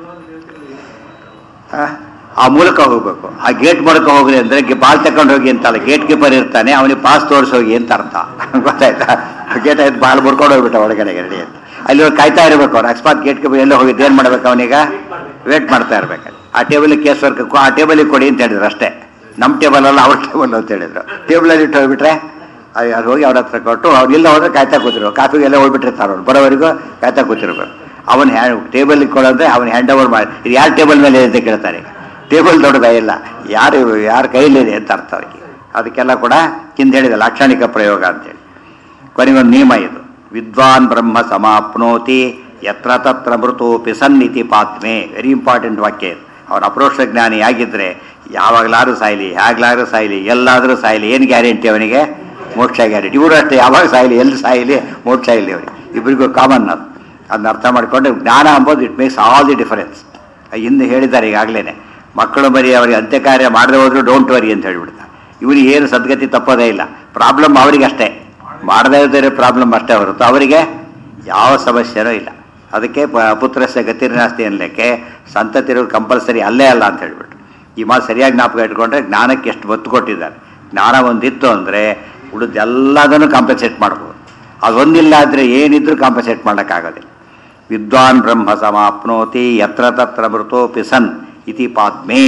ಆ, ಆ ಮೂಲಕ ಹೋಗ್ಬೇಕು ಆ ಗೇಟ್ ಮೂಲಕ ಹೋಗ್ರಿ ಅಂದ್ರೆ ಗೆ- ಬಾಲ್ ತಕೊಂಡು ಹೋಗಿ ಅಂತಲ್ಲ ಗೇಟ್ ಕೀಪರ್ ಇರ್ತಾನೆ ಅವನಿಗೆ ಪಾಸ್ ತೋರಿಸಿ ಹೋಗಿ ಅಂತ ಅರ್ಥ ಗೊತ್ತಾಯ್ತಾ ಗೇಟ್ ಆಯ್ತು ಬಾಲ್ ಮುರ್ಕೊಂಡು ಹೋಗ್ಬಿಟ್ಟ ಒಳಗಡೆ ರೆಡಿ ಅಂತ ಅಲ್ಲಿ ಹೋಗಿ ಕಾಯ್ತಾ ಇರ್ಬೇಕು ಅವ್ರು ಅಕಸ್ಮಾತ್ ಗೇಟ್ ಕೀಪರ್ ಎಲ್ಲ ಹೋಗಿದ್ದು ಏನ್ ಮಾಡ್ಬೇಕು ಅವನೀಗ ವೇಟ್ ಮಾಡ್ತಾ ಇರ್ಬೇಕು ಆ ಟೇಬಲ್ ಕೇಸ್ ವರ್ಕ್ ಆ ಟೇಬಲಿಗೆ ಕೊಡಿ ಅಂತ ಹೇಳಿದ್ರು ಅಷ್ಟೇ ನಮ್ಮ ಟೇಬಲ್ ಅಲ್ಲ ಅವ್ರ ಟೇಬಲ್ ಅಂತ ಹೇಳಿದ್ರು ಟೇಬಲಲ್ಲಿ ಇಟ್ಟು ಹೋಗ್ಬಿಟ್ರೆ ಅದು ಅದು ಹೋಗಿ ಅವ್ರ ಹತ್ರ ಕೊಟ್ಟು ಅವ್ರು ಇಲ್ಲ ಹೋದ್ರೆ ಕಾಯ್ತಾ ಕೂತಿರು ಕಾಫಿಗೆ ಎಲ್ಲ ಹೋಗ್ಬಿಟ್ಟಿರ್ತಾರೆ ಅವ್ರು ಬರೋವರೆಗೂ ಕಾಯ್ತಾ ಕೂತಿರ್ಬೇಕು ಅವನ ಹ್ಯಾ ಟೇಬಲ್ಗೆ ಕೊಡೋದ್ರೆ ಅವನ ಹ್ಯಾಂಡ್ ಓವರ್ ಮಾಡಿ ಇದು ಯಾರ ಟೇಬಲ್ ಮೇಲೆ ಇದೆ ಅಂತ ಕೇಳ್ತಾರೆ ಈಗ ಟೇಬಲ್ ದೊಡ್ಡದ ಇಲ್ಲ ಯಾರು ಯಾರ ಕೈಲಿದೆ ಅಂತ ಅರ್ಥ ಅದಕ್ಕೆ ಅದಕ್ಕೆಲ್ಲ ಕೂಡ ಹಿಂದೆ ಹೇಳಿದ ಲಾಕ್ಷಣಿಕ ಪ್ರಯೋಗ ಅಂತೇಳಿ ಕೊನೆಗೊಂದು ನಿಯಮ ಇದು ವಿದ್ವಾನ್ ಬ್ರಹ್ಮ ಸಮಾಪ್ನೋತಿ ಯತ್ರ ತತ್ರ ಮೃತೋಪಿ ಸನ್ನಿತಿ ಪಾತ್ಮೆ ವೆರಿ ಇಂಪಾರ್ಟೆಂಟ್ ವಾಕ್ಯ ಇದು ಅವನ ಅಪ್ರೋಕ್ಷ ಜ್ಞಾನಿ ಆಗಿದ್ರೆ ಯಾವಾಗಲಾದ್ರೂ ಸಾಯ್ಲಿ ಹೇಗ್ಲಾದ್ರೂ ಸಾಯ್ಲಿ ಎಲ್ಲಾದರೂ ಸಾಯ್ಲಿ ಏನು ಗ್ಯಾರಂಟಿ ಅವನಿಗೆ ಮೋಕ್ಷ ಗ್ಯಾರಂಟಿ ಇವರು ಅಷ್ಟೇ ಯಾವಾಗ ಸಾಯ್ಲಿ ಎಲ್ಲಿ ಸಾಯ್ಲಿ ಮೋಕ್ಷ ಇಲ್ಲಿ ಅವನಿಗೆ ಇಬ್ಬರಿಗೂ ಕಾಮನ್ ಅದು ಅದನ್ನ ಅರ್ಥ ಮಾಡಿಕೊಂಡು ಜ್ಞಾನ ಅಂಬೋದು it makes all the difference ಹಿಂದೆ ಹೇಳಿದ್ದಾರೆ ಈಗಾಗಲೇ ಮಕ್ಕಳು ಬರೀ ಅವರಿಗೆ ಅಂತ್ಯಕಾರ್ಯ ಮಾಡದೆ ಹೋದ್ರು ಡೋಂಟ್ ವರಿ ಅಂತ ಹೇಳ್ಬಿಡ್ತಾರೆ ಇವರಿಗೆ ಏನು ಸದ್ಗತಿ ತಪ್ಪೋದೇ ಇಲ್ಲ ಪ್ರಾಬ್ಲಮ್ ಅವರಿಗೆ ಅಷ್ಟೇ ಮಾಡದೇ ಇದ್ದರೆ ಪ್ರಾಬ್ಲಮ್ ಅಷ್ಟೇ ಹೊರತು ಅವರಿಗೆ ಯಾವ ಸಮಸ್ಯೆನೂ ಇಲ್ಲ ಅದಕ್ಕೆ ಪ- ಪುತ್ರಸ್ಯ ಗತಿರ್ನಾಸ್ತಿ ಅನ್ಲಿಕ್ಕೆ ಸಂತತಿರು ಕಂಪಲ್ಸರಿ ಅಲ್ಲೇ ಅಲ್ಲ ಅಂತ ಹೇಳ್ಬಿಟ್ಟು ಈ ಮಾತು ಸರಿಯಾಗಿ ಜ್ಞಾಪಕ ಇಟ್ಕೊಂಡ್ರೆ ಜ್ಞಾನಕ್ಕೆ ಎಷ್ಟು ಒತ್ತು ಕೊಟ್ಟಿದ್ದಾರೆ ಜ್ಞಾನ ಒಂದಿತ್ತು ಅಂದರೆ ಉಳಿದೆಲ್ಲದನ್ನು ಕಾಂಪನ್ಸೇಟ್ ಮಾಡ್ಬೋದು ಅದೊಂದಿಲ್ಲ ಆದರೆ ಏನಿದ್ರೂ ಕಾಂಪನ್ಸೇಟ್ ಮಾಡೋಕ್ಕಾಗೋದಿಲ್ಲ ವಿದ್ವಾನ್ ಬ್ರಹ್ಮ ಸಮಾಪ್ನೋತಿ ಯತ್ರ ತತ್ರ ಮೃತೋಪಿ ಸನ್ ಇತಿ ಪಾದ್ಮೇ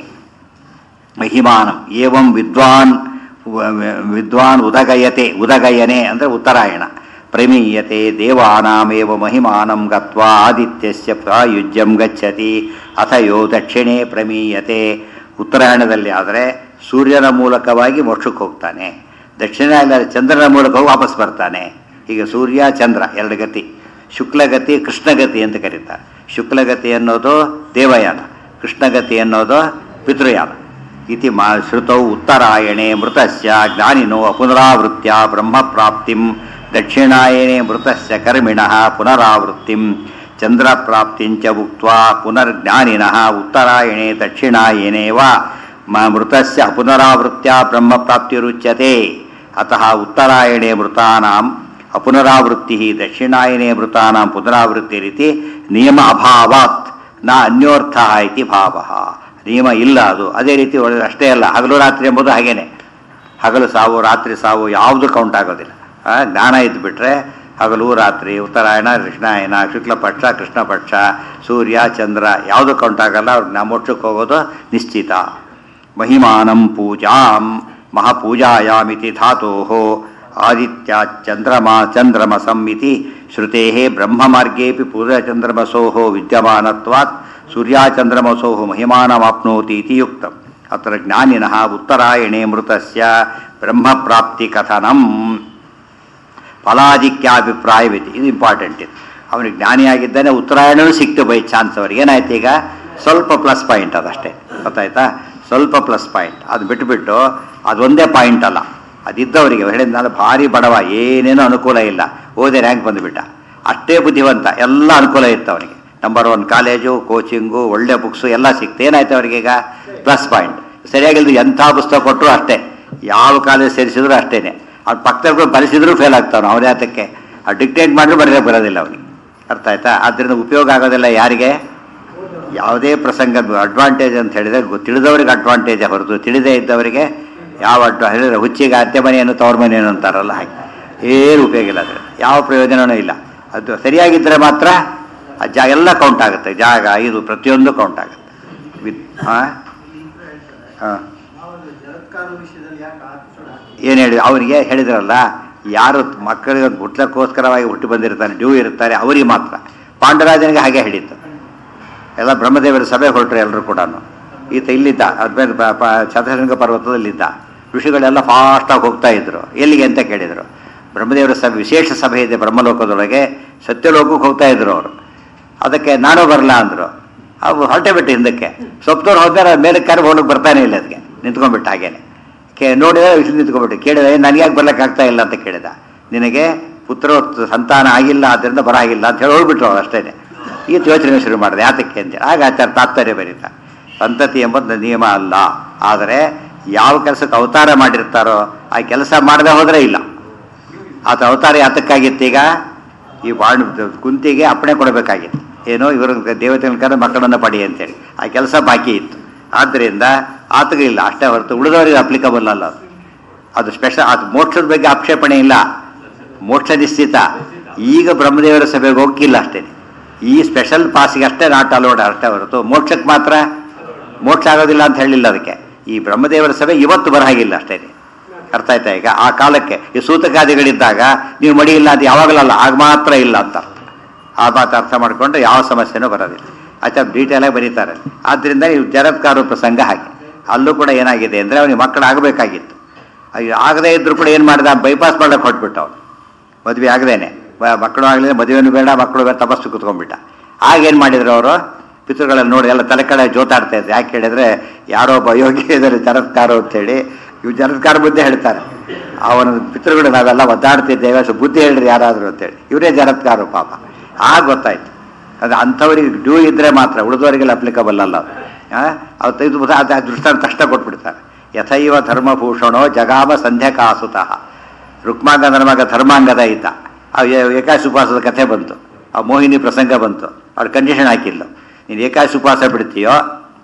ಮಹಿಮಾನಂ ಏವಂ ವಿದ್ವಾನ್ ವ- ವ- ವಿದ್ವಾನ್ ಉದಗಯತೆ ಉದಗಯನೆ ಅಂದರೆ ಉತ್ತರಾಯಣ ಪ್ರಮೀಯತೆ ದೇವಾನಾಮೇವ ಮಹಿಮಾನಂ ಗತ್ವಾ ಆದಿತ್ಯಸ್ಯ ಪ್ರಾಯುಜ್ಯಂ ಗಚ್ಚತಿ ಅಥ ಯೋ ದಕ್ಷಿಣೆ ಪ್ರಮೀಯತೆ ಉತ್ತರಾಯಣದಲ್ಲಿ ಆದರೆ ಸೂರ್ಯನ ಮೂಲಕವಾಗಿ ಮೋಕ್ಷಕ್ಕೆ ಹೋಗ್ತಾನೆ ದಕ್ಷಿಣಾಯನ ಚಂದ್ರನ ಮೂಲಕ ಹೋಗಿ ವಾಪಸ್ ಬರ್ತಾನೆ ಈಗ ಸೂರ್ಯ ಚಂದ್ರ ಎರಡು ಗತಿ ಶುಕ್ಲಗತಿ ಕೃಷ್ಣಗತಿ ಅಂತ ಕರೀತಾರೆ ಶುಕ್ಲಗತಿ ಅನ್ನೋದು ದೇವಯಾನ ಕೃಷ್ಣಗತಿ ಅನ್ನೋದು ಪಿತೃಯಾನ ಇತಿ ಮಾ ಶ್ರುತೌ ಉತ್ತರಾಯಣೆ ಮೃತಸ್ಯ ಜ್ಞಾನಿನೋ ಅಪುನರಾವೃತ್ಯ ಬ್ರಹ್ಮಪ್ರಾಪ್ತಿಂ ದಕ್ಷಿಣಾಯನೆ ಮೃತಸ್ಯ ಕರ್ಮಿಣಃ ಪುನರಾವೃತ್ತಿಂ ಚಂದ್ರಪ್ರಾಪ್ತಿಂಚ ಉಕ್ತ್ವಾ ಪುನರ್ಜ್ಞಾನಿನಃ ಉತ್ತರಾಯಣೆ ದಕ್ಷಿಣಾಯನೆ ವಾ ಮ ಮೃತಸ್ಯ ಅಪುನರಾವೃತ್ಯ ಬ್ರಹ್ಮಪ್ರಾಪ್ತಿರುಚ್ಯತೆ ಅತಃ ಉತ್ತರಾಯಣೆ ಮೃತಾನಾಂ ಅಪುನರಾವೃತ್ತಿ ದಕ್ಷಿಣಾಯನೆ ಮೃತಾನಾಂ ಪುನರಾವೃತ್ತಿರಿತಿ ನಿಯಮ ಅಭಾವಾತ್ ನ ಅನ್ಯೋರ್ಥ ಇತಿ ಭಾವ ನಿಯಮ ಇಲ್ಲ ಅದು ಅದೇ ರೀತಿ ಒಳ್ಳೆ- ಅಷ್ಟೇ ಅಲ್ಲ ಹಗಲು ರಾತ್ರಿ ಎಂಬುದು ಹಾಗೇನೆ ಹಗಲು ಸಾವು ರಾತ್ರಿ ಸಾವು ಯಾವುದು ಕೌಂಟ್ ಆಗೋದಿಲ್ಲ ಆ, ಜ್ಞಾನ ಇದ್ದುಬಿಟ್ರೆ ಹಗಲು ರಾತ್ರಿ ಉತ್ತರಾಯಣ ಕೃಷ್ಣಾಯನ ಶುಕ್ಲ ಪಕ್ಷ ಕೃಷ್ಣ ಪಕ್ಷ ಸೂರ್ಯ ಚಂದ್ರ ಯಾವುದು ಕೌಂಟ್ ಆಗಲ್ಲ ಅವ್ರಿಗೆ ಮೋಕ್ಷಕ್ಕೆ ಹೋಗೋದು ನಿಶ್ಚಿತ ಮಹಿಮಾನಂ ಪೂಜಾಂ ಮಹಾಪೂಜಾಯಾಮಿತಿ ಧಾತೋ ಆದಿತ್ಯ ಚಂದ್ರಮಾ ಚಂದ್ರಮಸಂ ಇತಿ ಶ್ರುತೆ ಬ್ರಹ್ಮಮಾರ್ಗೇಪಿ ಪೂರ್ವಚಂದ್ರಮಸೋ ವಿದ್ಯಮಾನತ್ವಾತ್ ಸೂರ್ಯಾಚಂದ್ರಮಸೋ ಮಹಿಮಾನಮಾಪ್ನೋತಿ ಇತಿ ಯುಕ್ತಂ ಅತ್ರ ಜ್ಞಾನಿನಃ ಉತ್ತರಾಯಣೆ ಮೃತಸ್ಯ ಬ್ರಹ್ಮಪ್ರಾಪ್ತಿ ಕಥನಂ ಫಲಾಧಿಕ್ಯಾಭಿಪ್ರಾಯವಿದೆ ಇದು ಇಂಪಾರ್ಟೆಂಟ್ ಇದು ಅವನಿಗೆ ಜ್ಞಾನಿಯಾಗಿದ್ದಾನೆ ಉತ್ತರಾಯಣವೂ ಸಿಕ್ತು ಬೈ ಚಾನ್ಸ್ ಅವ್ರಿಗೆ ಏನಾಯ್ತು ಈಗ ಸ್ವಲ್ಪ ಪ್ಲಸ್ ಪಾಯಿಂಟ್ ಅದಷ್ಟೇ ಗೊತ್ತಾಯ್ತಾ ಸ್ವಲ್ಪ ಪ್ಲಸ್ ಪಾಯಿಂಟ್ ಅದು ಬಿಟ್ಟುಬಿಟ್ಟು ಅದೊಂದೇ ಪಾಯಿಂಟ್ ಅಲ್ಲ ಅದಿದ್ದವರಿಗೆ ಹೇಳಿದ ನಾನು ಭಾರಿ ಬಡವ ಏನೇನೋ ಅನುಕೂಲ ಇಲ್ಲ ಓದೇ ರ್ಯಾಂಕ್ ಬಂದುಬಿಟ್ಟ ಅಷ್ಟೇ ಬುದ್ಧಿವಂತ ಎಲ್ಲ ಅನುಕೂಲ ಇತ್ತು ಅವನಿಗೆ ನಂಬರ್ ಒನ್ ಕಾಲೇಜು ಕೋಚಿಂಗು ಒಳ್ಳೆ ಬುಕ್ಸು ಎಲ್ಲ ಸಿಕ್ತು ಏನಾಯ್ತು ಅವರಿಗೆ ಈಗ ಪ್ಲಸ್ ಪಾಯಿಂಟ್ ಸರಿಯಾಗಿಲ್ದು ಎಂಥ ಪುಸ್ತಕ ಕೊಟ್ಟರು ಅಷ್ಟೇ ಯಾವ ಕಾಲೇಜ್ ಸೇರಿಸಿದ್ರು ಅಷ್ಟೇನೆ ಅವ್ರು ಪಕ್ಕದಲ್ಲಿ ಬರೆಸಿದ್ರು ಫೇಲ್ ಆಗ್ತಾವನು ಅವ್ರ ಯಾತಕ್ಕೆ ಆ ಡಿಕ್ಟೇಟ್ ಮಾಡಿದ್ರು ಬರೆಯೇ ಬರೋದಿಲ್ಲ ಅವನಿಗೆ ಅರ್ಥ ಆಯ್ತಾ ಅದರಿಂದ ಉಪಯೋಗ ಆಗೋದಿಲ್ಲ ಯಾರಿಗೆ ಯಾವುದೇ ಪ್ರಸಂಗ ಅಡ್ವಾಂಟೇಜ್ ಅಂತ ಹೇಳಿದ್ರೆ ಗೊ- ತಿಳಿದವರಿಗೆ ಅಡ್ವಾಂಟೇಜ್ ಹೊರತು ತಿಳಿದೇ ಇದ್ದವರಿಗೆ ಯಾವ ಅಡ್ವಾ ಹೇಳಿದ್ರೆ ಹುಚ್ಚಿಗೆ ಅತ್ತೆ ಮನೆಯನ್ನು ತವ್ರ ಮನೆಯನ್ನು ಅಂತಾರಲ್ಲ ಹಾಗೆ ಏನು ಉಪಯೋಗ ಇಲ್ಲ ಅದ್ರ ಯಾವ ಪ್ರಯೋಜನವೂ ಇಲ್ಲ ಅದು ಸರಿಯಾಗಿದ್ದರೆ ಮಾತ್ರ ಆ ಜಾಗ ಎಲ್ಲ ಕೌಂಟ್ ಆಗುತ್ತೆ ಜಾಗ ಇದು ಪ್ರತಿಯೊಂದು ಕೌಂಟ್ ಆಗುತ್ತೆ ವಿತ್ ಹಾಂ ಹಾಂ ಏನು ಹೇಳಿ ಅವರಿಗೆ ಹೇಳಿದ್ರಲ್ಲ ಯಾರು ಮಕ್ಕಳಿಗೆ ಹುಟ್ಟಕ್ಕೋಸ್ಕರವಾಗಿ ಹುಟ್ಟು ಬಂದಿರ್ತಾರೆ ಡ್ಯೂ ಇರ್ತಾರೆ ಅವರಿಗೆ ಮಾತ್ರ ಪಾಂಡರಾಜನಿಗೆ ಹಾಗೆ ಹೇಳಿದ್ದು ಎಲ್ಲ ಬ್ರಹ್ಮದೇವರ ಸಭೆ ಹೊರಟ್ರು ಎಲ್ಲರೂ ಕೂಡ ಈತ ಇಲ್ಲಿದ್ದ ಅದ್ಮೇಲೆ ಶತಶೃಂಗ ಪರ್ವತದಲ್ಲಿದ್ದ ಋಷಿಗಳೆಲ್ಲ ಫಾಸ್ಟಾಗಿ ಹೋಗ್ತಾ ಇದ್ರು ಎಲ್ಲಿಗೆ ಅಂತ ಕೇಳಿದರು ಬ್ರಹ್ಮದೇವರ ಸಭೆ ವಿಶೇಷ ಸಭೆ ಇದೆ ಬ್ರಹ್ಮಲೋಕದೊಳಗೆ ಸತ್ಯಲೋಕಕ್ಕೆ ಹೋಗ್ತಾ ಇದ್ರು ಅವರು ಅದಕ್ಕೆ ನಾನು ಬರಲ್ಲ ಅಂದರು ಅವು ಹೊರಟೆ ಬಿಟ್ಟು ಹಿಂದಕ್ಕೆ ಸೊಪ್ತವ್ರು ಹೋದ್ರೆ ಮೇಲೆ ಕರೆ ಹೋಗಕ್ಕೆ ಬರ್ತಾನೆ ಇಲ್ಲ ಅದಕ್ಕೆ ನಿಂತ್ಕೊಂಡ್ಬಿಟ್ಟು ಹಾಗೇನೆ ಕೇ ನೋಡಿದ್ರೆ ಇಲ್ಲಿ ನಿಂತ್ಕೊಂಡ್ಬಿಟ್ಟು ಕೇಳಿದ ನನಗೆ ಯಾಕೆ ಬರ್ಲಿಕ್ಕೆ ಆಗ್ತಾ ಇಲ್ಲ ಅಂತ ಕೇಳಿದ ನಿನಗೆ ಪುತ್ರ ಸಂತಾನ ಆಗಿಲ್ಲ ಆದ್ದರಿಂದ ಬರಾಗಿಲ್ಲ ಅಂತ ಹೇಳಿ ಹೋಗ್ಬಿಟ್ರು ಅವ್ರು ಅಷ್ಟೇನೆ ಈತ ಯೋಚನೆ ಶುರು ಮಾಡಿದೆ ಯಾತಕ್ಕೆ ಅಂತ ಆಗ ಆಚಾರ ತಾತ್ಪರ್ಯ ಬರೀತ ಸಂತತಿ ಎಂಬುದು ನಿಯಮ ಅಲ್ಲ ಆದರೆ ಯಾವ ಕೆಲಸಕ್ಕೆ ಅವತಾರ ಮಾಡಿರ್ತಾರೋ ಆ ಕೆಲಸ ಮಾಡದೆ ಹೋದರೆ ಇಲ್ಲ ಆತ ಅವತಾರ ಯಾತಕ್ಕಾಗಿತ್ತು ಈಗ ಈ ಬಾಣ್ ಕುಂತಿಗೆ ಅಪ್ಪಣೆ ಕೊಡಬೇಕಾಗಿತ್ತು ಏನೋ ಇವರು ದೇವತೆಗಳ ಕರೆ ಮಕ್ಕಳನ್ನು ಪಡಿ ಅಂತೇಳಿ ಆ ಕೆಲಸ ಬಾಕಿ ಇತ್ತು ಆದ್ದರಿಂದ ಆತಗೆ ಇಲ್ಲ ಅಷ್ಟೇ ಹೊರತು ಉಳಿದವರಿಗೆ ಅಪ್ಲಿಕಬಲ್ ಅಲ್ಲ ಅದು ಅದು ಸ್ಪೆಷಲ್ ಅದು ಮೋಕ್ಷದ ಬಗ್ಗೆ ಆಕ್ಷೇಪಣೆ ಇಲ್ಲ ಮೋಕ್ಷ ನಿಶ್ಚಿತ ಈಗ ಬ್ರಹ್ಮದೇವರ ಸಭೆಗೆ ಹೋಗಿಲ್ಲ ಅಷ್ಟೇ ಈ ಸ್ಪೆಷಲ್ ಪಾಸಿಗೆ ಅಷ್ಟೇ ನಾಟ್ ಅಲೋಡ್ ಅಷ್ಟೇ ಹೊರತು ಮೋಕ್ಷಕ್ಕೆ ಮಾತ್ರ ಮೋಕ್ಷ ಆಗೋದಿಲ್ಲ ಅಂತ ಹೇಳಿಲ್ಲ ಅದಕ್ಕೆ ಈ ಬ್ರಹ್ಮದೇವರ ಸಭೆ ಇವತ್ತು ಬರಹಾಗಿಲ್ಲ ಅಷ್ಟೇ ಅರ್ಥ ಆಯ್ತಾ ಈಗ ಆ ಕಾಲಕ್ಕೆ ಈ ಸೂತಕಾದಿಗಳಿದ್ದಾಗ ನೀವು ಮಡಿ ಇಲ್ಲ ಅದು ಯಾವಾಗಲಲ್ಲ ಆಗ ಮಾತ್ರ ಇಲ್ಲ ಅಂತ ಅರ್ಥ. ಆ ಮಾತು ಅರ್ಥ ಮಾಡಿಕೊಂಡ್ರೆ ಯಾವ ಸಮಸ್ಯೆನೂ ಬರೋದಿಲ್ಲ ಆಚಾರ ಡೀಟೇಲಾಗಿ ಬರೀತಾರೆ ಆದ್ದರಿಂದ ಈ ಜರತ್ಕಾರು ಪ್ರಸಂಗ ಹಾಗೆ ಅಲ್ಲೂ ಕೂಡ ಏನಾಗಿದೆ ಅಂದರೆ ಅವನಿಗೆ ಮಕ್ಕಳು ಆಗಬೇಕಾಗಿತ್ತು ಆಗದೇ ಇದ್ರೂ ಕೂಡ ಏನು ಮಾಡಿದ ಬೈಪಾಸ್ ಮಾಡಕ್ಕೆ ಹೊಟ್ಬಿಟ್ಟು ಅವನು ಮದುವೆ ಆಗದೇನೆ ಮಕ್ಕಳು ಆಗಲಿಲ್ಲ ಮದುವೆನೂ ಬೇಡ ಮಕ್ಕಳು ಬೇಡ ತಪಸ್ಸು ಕುತ್ಕೊಂಡ್ಬಿಟ್ಟ ಆಗೇನು ಮಾಡಿದ್ರು ಅವರು ಪಿತೃಗಳಲ್ಲಿ ನೋಡಿ ಎಲ್ಲ ತಲೆ ಕಡೆ ಜೋತಾಡ್ತಾ ಇದ್ರು ಯಾಕೆ ಹೇಳಿದ್ರೆ ಯಾರೋ ಒಬ್ಬ ಯೋಗಿ ಇದ್ದಾರೆ ಜರತ್ಕಾರ ಅಂತೇಳಿ ಇವು ಜರತ್ಕಾರ ಬುದ್ಧಿ ಹೇಳ್ತಾರೆ ಅವನ ಪಿತೃಗಳು ನಾವೆಲ್ಲ ಒದ್ದಾಡ್ತಿದ್ದೇವೆ ಸೊ ಬುದ್ಧಿ ಹೇಳ್ರಿ ಯಾರಾದರೂ ಅಂತೇಳಿ ಇವರೇ ಜರತ್ಕಾರ ಪಾಪ ಆಗ ಗೊತ್ತಾಯ್ತು ಅದು ಅಂಥವ್ರಿಗೆ ಡ್ಯೂ ಇದ್ರೆ ಮಾತ್ರ ಉಳಿದವರಿಗೆಲ್ಲ ಅಪ್ಲಿಕಬಲ್ ಅಲ್ಲ ಅದು ಆ? ಅವತ್ತು ಇದು ಅದು ಆ ದೃಷ್ಟಾಂತ ತಕ್ಷಣ ಕೊಟ್ಬಿಡ್ತಾರೆ ಯಥೈವ ಧರ್ಮಭೂಷಣೋ ಜಗಾಮ ಸಂಧ್ಯಾಕಾಸುತಃ ರುಕ್ಮಾಂಗದನ ಮಗ ಧರ್ಮಾಂಗದ ಇದ್ದ ಆ ಏ- ಏಕಾಶಿ ಉಪವಾಸದ ಕಥೆ ಬಂತು ಆ ಮೋಹಿನಿ ಪ್ರಸಂಗ ಬಂತು ಅವ್ರು ಕಂಡೀಷನ್ ಹಾಕಿಲ್ಲ ನೀನು ಏಕಾಶಿ ಉಪವಾಸ ಬಿಡ್ತೀಯೋ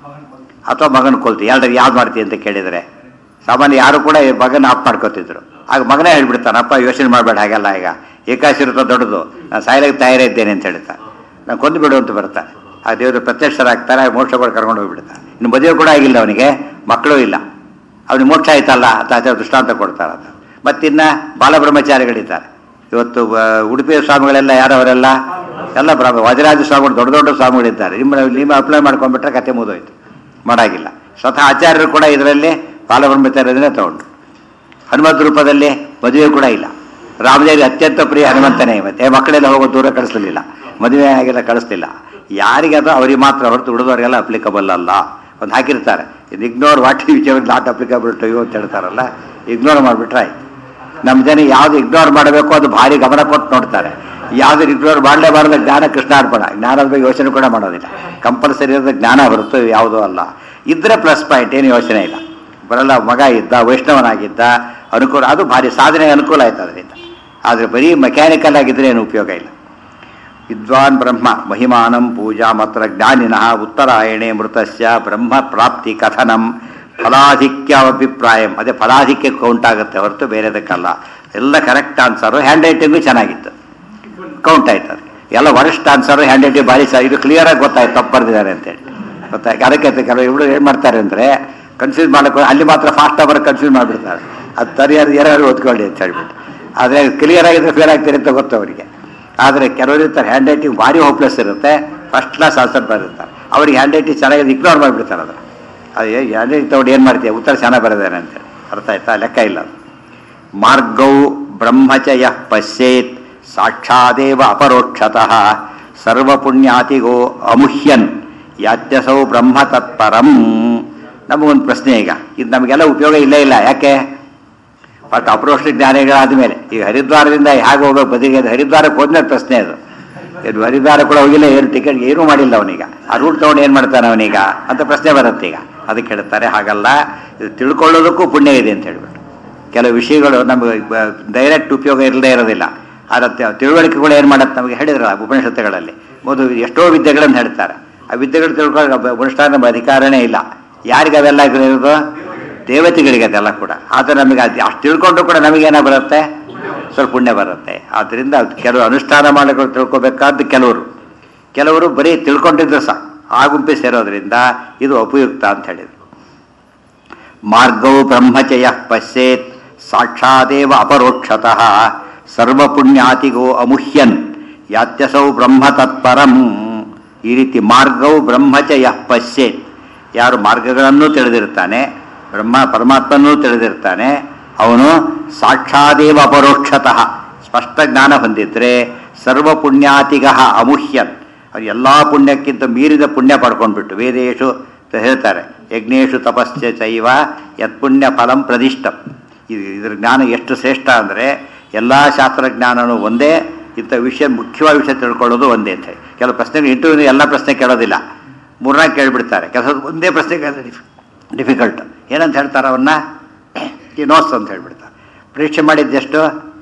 ಅಥವಾ ಮಗನ ಕೊಲ್ತೀಯ ಎರಡು ಯಾವ್ದು ಮಾಡ್ತೀಯ ಅಂತ ಕೇಳಿದರೆ ಸಾಮಾನ್ಯ ಯಾರು ಕೂಡ ಈ ಮಗನ ಆಪ್ ಮಾಡ್ಕೋತಿದ್ರು ಆಗ ಮಗನೇ ಹೇಳ್ಬಿಡ್ತಾನೆ ಅಪ್ಪ ಯೋಚನೆ ಮಾಡಬೇಡ ಹಾಗೆಲ್ಲ ಈಗ ಏಕಾಶಿ ಇರುತ್ತೋ ದೊಡ್ಡದು ನಾನು ಸಾಯಲಿಕ್ಕೆ ತಯಾರೇ ಇದ್ದೇನೆ ಅಂತ ಹೇಳ್ತಾನೆ ನಾನು ಕೊಂದು ಬಿಡು ಅಂತ ಬರ್ತಾನೆ ಆ ದೇವರು ಪ್ರತ್ಯಕ್ಷರಾಗ್ತಾರೆ ಮೋಕ್ಷ ಕೂಡ ಕರ್ಕೊಂಡು ಹೋಗ್ಬಿಡ್ತಾನೆ ಇನ್ನು ಮದುವೆ ಕೂಡ ಆಗಿಲ್ಲ ಅವನಿಗೆ ಮಕ್ಕಳೂ ಇಲ್ಲ ಅವನಿಗೆ ಮೋಕ್ಷ ಆಯ್ತಲ್ಲ ಅಂತ ಆಚಾರ ದೃಷ್ಟಾಂತ ಕೊಡ್ತಾರೆ ಅದು ಮತ್ತಿನ್ನ ಬಾಲಬ್ರಹ್ಮಚಾರಿಗಳಿದ್ದಾರೆ ಇವತ್ತು ಆ, ಉಡುಪಿಯ ಸ್ವಾಮಿಗಳೆಲ್ಲ ಯಾರವರೆಲ್ಲ ಎಲ್ಲ ಬ್ರಹ್ಮ ವಜ್ರಾಜ ಸ್ವಾಮಿಗಳು ದೊಡ್ಡ ದೊಡ್ಡ ಸ್ವಾಮಿಗಳಿದ್ದಾರೆ ನಿಮ್ಮ ನಿಮ್ಮ ಅಪ್ಲೈ ಮಾಡ್ಕೊಂಡ್ಬಿಟ್ರೆ ಕತೆ ಮುಗಿದೋಯ್ತು ಮಾಡಾಗಿಲ್ಲ ಸ್ವತಃ ಆಚಾರ್ಯರು ಕೂಡ ಇದರಲ್ಲಿ ಬಾಲಬ್ರಹ್ಮಚಾರ್ಯದನ್ನೇ ತಗೊಂಡು ಹನುಮಂತ ರೂಪದಲ್ಲಿ ಮದುವೆ ಕೂಡ ಇಲ್ಲ ರಾಮದೇವಿ ಅತ್ಯಂತ ಪ್ರಿಯ ಹನುಮಂತನೇ ಮತ್ತೆ ಮಕ್ಕಳೆಲ್ಲ ಹೋಗೋ ದೂರ ಕಳಿಸ್ಲಿಲ್ಲ ಮದುವೆ ಆಗಿಲ್ಲ ಕಳಿಸ್ಲಿಲ್ಲ ಯಾರಿಗೆ ಅದು ಅವರಿಗೆ ಮಾತ್ರ ಹೊರತು ಉಳಿದವರಿಗೆಲ್ಲ ಅಪ್ಲಿಕಬಲ್ ಅಲ್ಲ ಒಂದು ಹಾಕಿರ್ತಾರೆ ಇದು ignore what which not applicable to you ಅಂತ ಹೇಳ್ತಾರಲ್ಲ ಇಗ್ನೋರ್ ಮಾಡಿಬಿಟ್ರೆ ಆಯ್ತು ನಮ್ಮ ಜನ ಯಾವ್ದು ಇಗ್ನೋರ್ ಮಾಡಬೇಕು ಅದು ಭಾರಿ ಗಮನ ಕೊಟ್ಟು ನೋಡ್ತಾರೆ ಯಾವ್ದು ಇಗ್ನೋರ್ ಮಾಡಲೇಬಾರದು ಜ್ಞಾನ ಕೃಷ್ಣಾರ್ಪಣ ಜ್ಞಾನದ ಬಗ್ಗೆ ಯೋಚನೆ ಕೂಡ ಮಾಡೋದಿಲ್ಲ ಕಂಪಲ್ಸರಿ ಇರೋದು ಜ್ಞಾನ ಹೊರತು ಯಾವುದೂ ಅಲ್ಲ ಇದ್ರೆ ಪ್ಲಸ್ ಪಾಯಿಂಟ್ ಏನು ಯೋಚನೆ ಇಲ್ಲ ಬರಲ್ಲ ಮಗ ಇದ್ದ ವೈಷ್ಣವನಾಗಿದ್ದ ಅನುಕೂಲ ಅದು ಭಾರಿ ಸಾಧನೆ ಅನುಕೂಲ ಆಯ್ತು ಅದರಿಂದ ಆದರೆ ಬರೀ ಮೆಕ್ಯಾನಿಕಲ್ ಆಗಿದ್ರೆ ಏನು ಉಪಯೋಗ ಇಲ್ಲ ವಿದ್ವಾನ್ ಬ್ರಹ್ಮ ಮಹಿಮಾನಂ ಪೂಜಾ ಮಾತ್ರ ಜ್ಞಾನಿನಃ ಉತ್ತರಾಯಣೆ ಮೃತಸ್ಯ ಬ್ರಹ್ಮ ಪ್ರಾಪ್ತಿ ಕಥನಂ ಫಲಾಧಿಕ್ಯ ಅಭಿಪ್ರಾಯಂ ಅದೇ ಫಲಾಧಿಕ್ಯ ಕೌಂಟ್ ಆಗುತ್ತೆ ಹೊರತು ಬೇರೆದಕ್ಕಲ್ಲ ಎಲ್ಲ ಕರೆಕ್ಟ್ ಆನ್ಸರು ಹ್ಯಾಂಡ್ ರೈಟಿಂಗು ಚೆನ್ನಾಗಿತ್ತು ಕೌಂಟ್ ಆಯ್ತು ಅದು ಎಲ್ಲ ವರಿಷ್ಠ ಆನ್ಸರು ಹ್ಯಾಂಡ್ ರೈಟಿಂಗ್ ಭಾರಿ ಸಹ ಇದು ಕ್ಲಿಯರಾಗಿ ಗೊತ್ತಾಯ್ತು ತಪ್ಪು ಬರ್ದಿದ್ದಾರೆ ಅಂತೇಳಿ ಗೊತ್ತಾಯ್ತು ಅದಕ್ಕೆ ಅಂತ ಕೆಲವು ಇವರು ಏನು ಮಾಡ್ತಾರೆ ಅಂದರೆ ಕನ್ಫ್ಯೂಸ್ ಮಾಡಕ್ಕೆ ಅಲ್ಲಿ ಮಾತ್ರ ಫಾಸ್ಟ್ ಬರೋ ಕನ್ಫ್ಯೂಸ್ ಮಾಡಿಬಿಡ್ತಾರೆ ಅದು ಸರಿಯಾದ ಯಾರು ಓದ್ಕೊಳ್ಳಿ ಅಂತ ಹೇಳ್ಬಿಟ್ಟು ಆದರೆ ಕ್ಲಿಯರ್ ಆಗಿದ್ರೆ ಫೇಲ್ ಆಗ್ತೀರಿ ಅಂತ ಗೊತ್ತು ಅವರಿಗೆ ಆದರೆ ಕೆಲವರು ಇರ್ತಾರೆ ಹ್ಯಾಂಡ್ ರೈಟಿಂಗ್ ಭಾರಿ ಹೋಪ್ಲೆಸ್ ಇರುತ್ತೆ ಫಸ್ಟ್ ಕ್ಲಾಸ್ ಆನ್ಸರ್ ಬರುತ್ತೆ ಅವ್ರಿಗೆ ಹ್ಯಾಂಡ್ ರೈಟಿಂಗ್ ಚೆನ್ನಾಗಿ ಇಗ್ನೋರ್ ಮಾಡಿಬಿಡ್ತಾರೆ ಅದು ಅದು ಹ್ಯಾಂಡ್ ರೈಟಿಂಗ್ ತಗೊಂಡು ಏನು ಮಾಡ್ತೀಯ ಉತ್ತರ ಚೆನ್ನಾಗಿ ಬರೆದಾರೆ ಅಂತೇಳಿ ಅರ್ಥ ಆಯ್ತಾ ಲೆಕ್ಕ ಇಲ್ಲ ಅದು ಮಾರ್ಗೌ ಬ್ರಹ್ಮಚಯ ಪಶ್ಯೇತ್ ಸಾಕ್ಷಾದೇವ ಅಪರೋಕ್ಷತಃ ಸರ್ವಪುಣ್ಯಾತಿಗೋ ಅಮುಹ್ಯನ್ ಯಾತ್ಯಸೌ ಬ್ರಹ್ಮ ತತ್ಪರಂ ನಮಗೊಂದು ಪ್ರಶ್ನೆ ಈಗ ಇದು ನಮಗೆಲ್ಲ ಉಪಯೋಗ ಇಲ್ಲೇ ಇಲ್ಲ ಯಾಕೆ ಬಟ್ ಅಪ್ರೋಷ ಜ್ಞಾನಿಗಳಾದ ಮೇಲೆ ಈಗ ಹರಿದ್ವಾರದಿಂದ ಹೇಗೆ ಹೋಗ್ಬೇಕು ಬದಿಗೆ ಅದು ಹರಿದ್ವಾರಕ್ಕೆ ಹೋದ್ಮೇಲೆ ಪ್ರಶ್ನೆ ಅದು ಇದು ಹರಿದ್ವಾರ ಕೂಡ ಹೋಗಿಲ್ಲ ಏನು ಟಿಕೆಟ್ ಏನೂ ಮಾಡಿಲ್ಲ ಅವನೀಗ ಆ ರೂಟ್ ತೊಗೊಂಡು ಏನು ಮಾಡ್ತಾನೆ ಅವನೀಗ ಅಂತ ಪ್ರಶ್ನೆ ಬರುತ್ತೆ ಈಗ ಅದಕ್ಕೆ ಹೇಳ್ತಾರೆ ಹಾಗಲ್ಲ ಇದು ತಿಳ್ಕೊಳ್ಳೋದಕ್ಕೂ ಪುಣ್ಯ ಇದೆ ಅಂತ ಹೇಳ್ಬಿಟ್ಟು ಕೆಲವು ವಿಷಯಗಳು ನಮಗೆ ಡೈರೆಕ್ಟ್ ಉಪಯೋಗ ಇರದೇ ಇರೋದಿಲ್ಲ ಆದರೆ ತ- ತಿಳುವಳಿಕೆಗಳು ಏನು ಮಾಡುತ್ತೆ ನಮಗೆ ಹೇಳಿದ್ರಲ್ಲ ಉಪನಿಷತ್ತುಗಳಲ್ಲಿ ಮೊದಲು ಎಷ್ಟೋ ವಿದ್ಯೆಗಳನ್ನು ಹೇಳ್ತಾರೆ ಆ ವಿದ್ಯೆಗಳು ತಿಳ್ಕೊಳ್ಳೋ ಅನುಷ್ಠಾನ ನಮ್ಮ ಅಧಿಕಾರನೇ ಇಲ್ಲ ಯಾರಿಗೆ ಅವೆಲ್ಲ ಇರೋದು ದೇವತೆಗಳಿಗೆ ಅದೆಲ್ಲ ಕೂಡ ಆದರೆ ನಮಗೆ ಅದು ಅಷ್ಟು ತಿಳ್ಕೊಂಡು ಕೂಡ ನಮಗೇನ ಬರುತ್ತೆ ಸ್ವಲ್ಪ ಪುಣ್ಯ ಬರುತ್ತೆ ಆದ್ದರಿಂದ ಅದು ಕೆಲವು ಅನುಷ್ಠಾನ ಮಾಡಿಕೊಂಡು ತಿಳ್ಕೊಬೇಕಾದ್ದು ಕೆಲವರು ಕೆಲವರು ಬರೀ ತಿಳ್ಕೊಂಡಿದ್ರು ಸಹ ಆ ಗುಂಪಿ ಸೇರೋದ್ರಿಂದ ಇದು ಉಪಯುಕ್ತ ಅಂತ ಹೇಳಿದ್ರು ಮಾರ್ಗವು ಬ್ರಹ್ಮಚಯ ಪಶ್ಯೇತ್ ಸಾಕ್ಷಾದೇವ ಅಪರೋಕ್ಷತಃ ಸರ್ವಪುಣ್ಯಾತಿಗೋ ಅಮುಹ್ಯನ್ ಯಾತ್ಯಸೌ ಬ್ರಹ್ಮ ತತ್ಪರಂ ಈ ರೀತಿ ಮಾರ್ಗವು ಬ್ರಹ್ಮಚಯ ಪಶ್ಯೇತ್ ಯಾರು ಮಾರ್ಗಗಳನ್ನು ತಿಳಿದಿರ್ತಾನೆ ಬ್ರಹ್ಮ ಪರಮಾತ್ಮನೂ ತಿಳಿದಿರ್ತಾನೆ ಅವನು ಸಾಕ್ಷಾದೇವ ಅಪರೋಕ್ಷತಃ ಸ್ಪಷ್ಟ ಜ್ಞಾನ ಹೊಂದಿದ್ರೆ ಸರ್ವ ಪುಣ್ಯಾತಿಗ ಅಮುಹ್ಯನ್ ಅವ್ರು ಎಲ್ಲ ಪುಣ್ಯಕ್ಕಿಂತ ಮೀರಿದ ಪುಣ್ಯ ಪಡ್ಕೊಂಡ್ಬಿಟ್ಟು ವೇದೇಶು ಅಂತ ಹೇಳ್ತಾರೆ ಯಜ್ಞೇಶು ತಪಸ್ಯ ಚೈವ ಯತ್ಪುಣ್ಯ ಫಲಂ ಪ್ರದಿಷ್ಟಂ ಇದು ಇದ್ರ ಜ್ಞಾನ ಎಷ್ಟು ಶ್ರೇಷ್ಠ ಅಂದರೆ ಎಲ್ಲ ಶಾಸ್ತ್ರಜ್ಞಾನನೂ ಒಂದೇ ಇಂಥ ವಿಷಯ ಮುಖ್ಯವಾದ ವಿಷಯ ತಿಳ್ಕೊಳ್ಳೋದು ಒಂದೇ ಅಂತ ಹೇಳಿ ಕೆಲವು ಪ್ರಶ್ನೆಗಳು ಇಂಟರ್ವ್ಯೂ ಎಲ್ಲ ಪ್ರಶ್ನೆ ಕೇಳೋದಿಲ್ಲ ಮೂರ್ನಾಲ್ಕು ಕೇಳಿಬಿಡ್ತಾರೆ ಕೆಲಸ ಒಂದೇ ಪ್ರಶ್ನೆ ಕೇಳಿದ್ರೆ ಡಿಫಿಕಲ್ಟ್ ಏನಂತ ಹೇಳ್ತಾರೆ ಅವನ್ನ ಈ ನೋಟ್ಸ್ ಅಂತ ಹೇಳ್ಬಿಡ್ತಾರೆ ಪರೀಕ್ಷೆ ಮಾಡಿದ್ದೆಷ್ಟು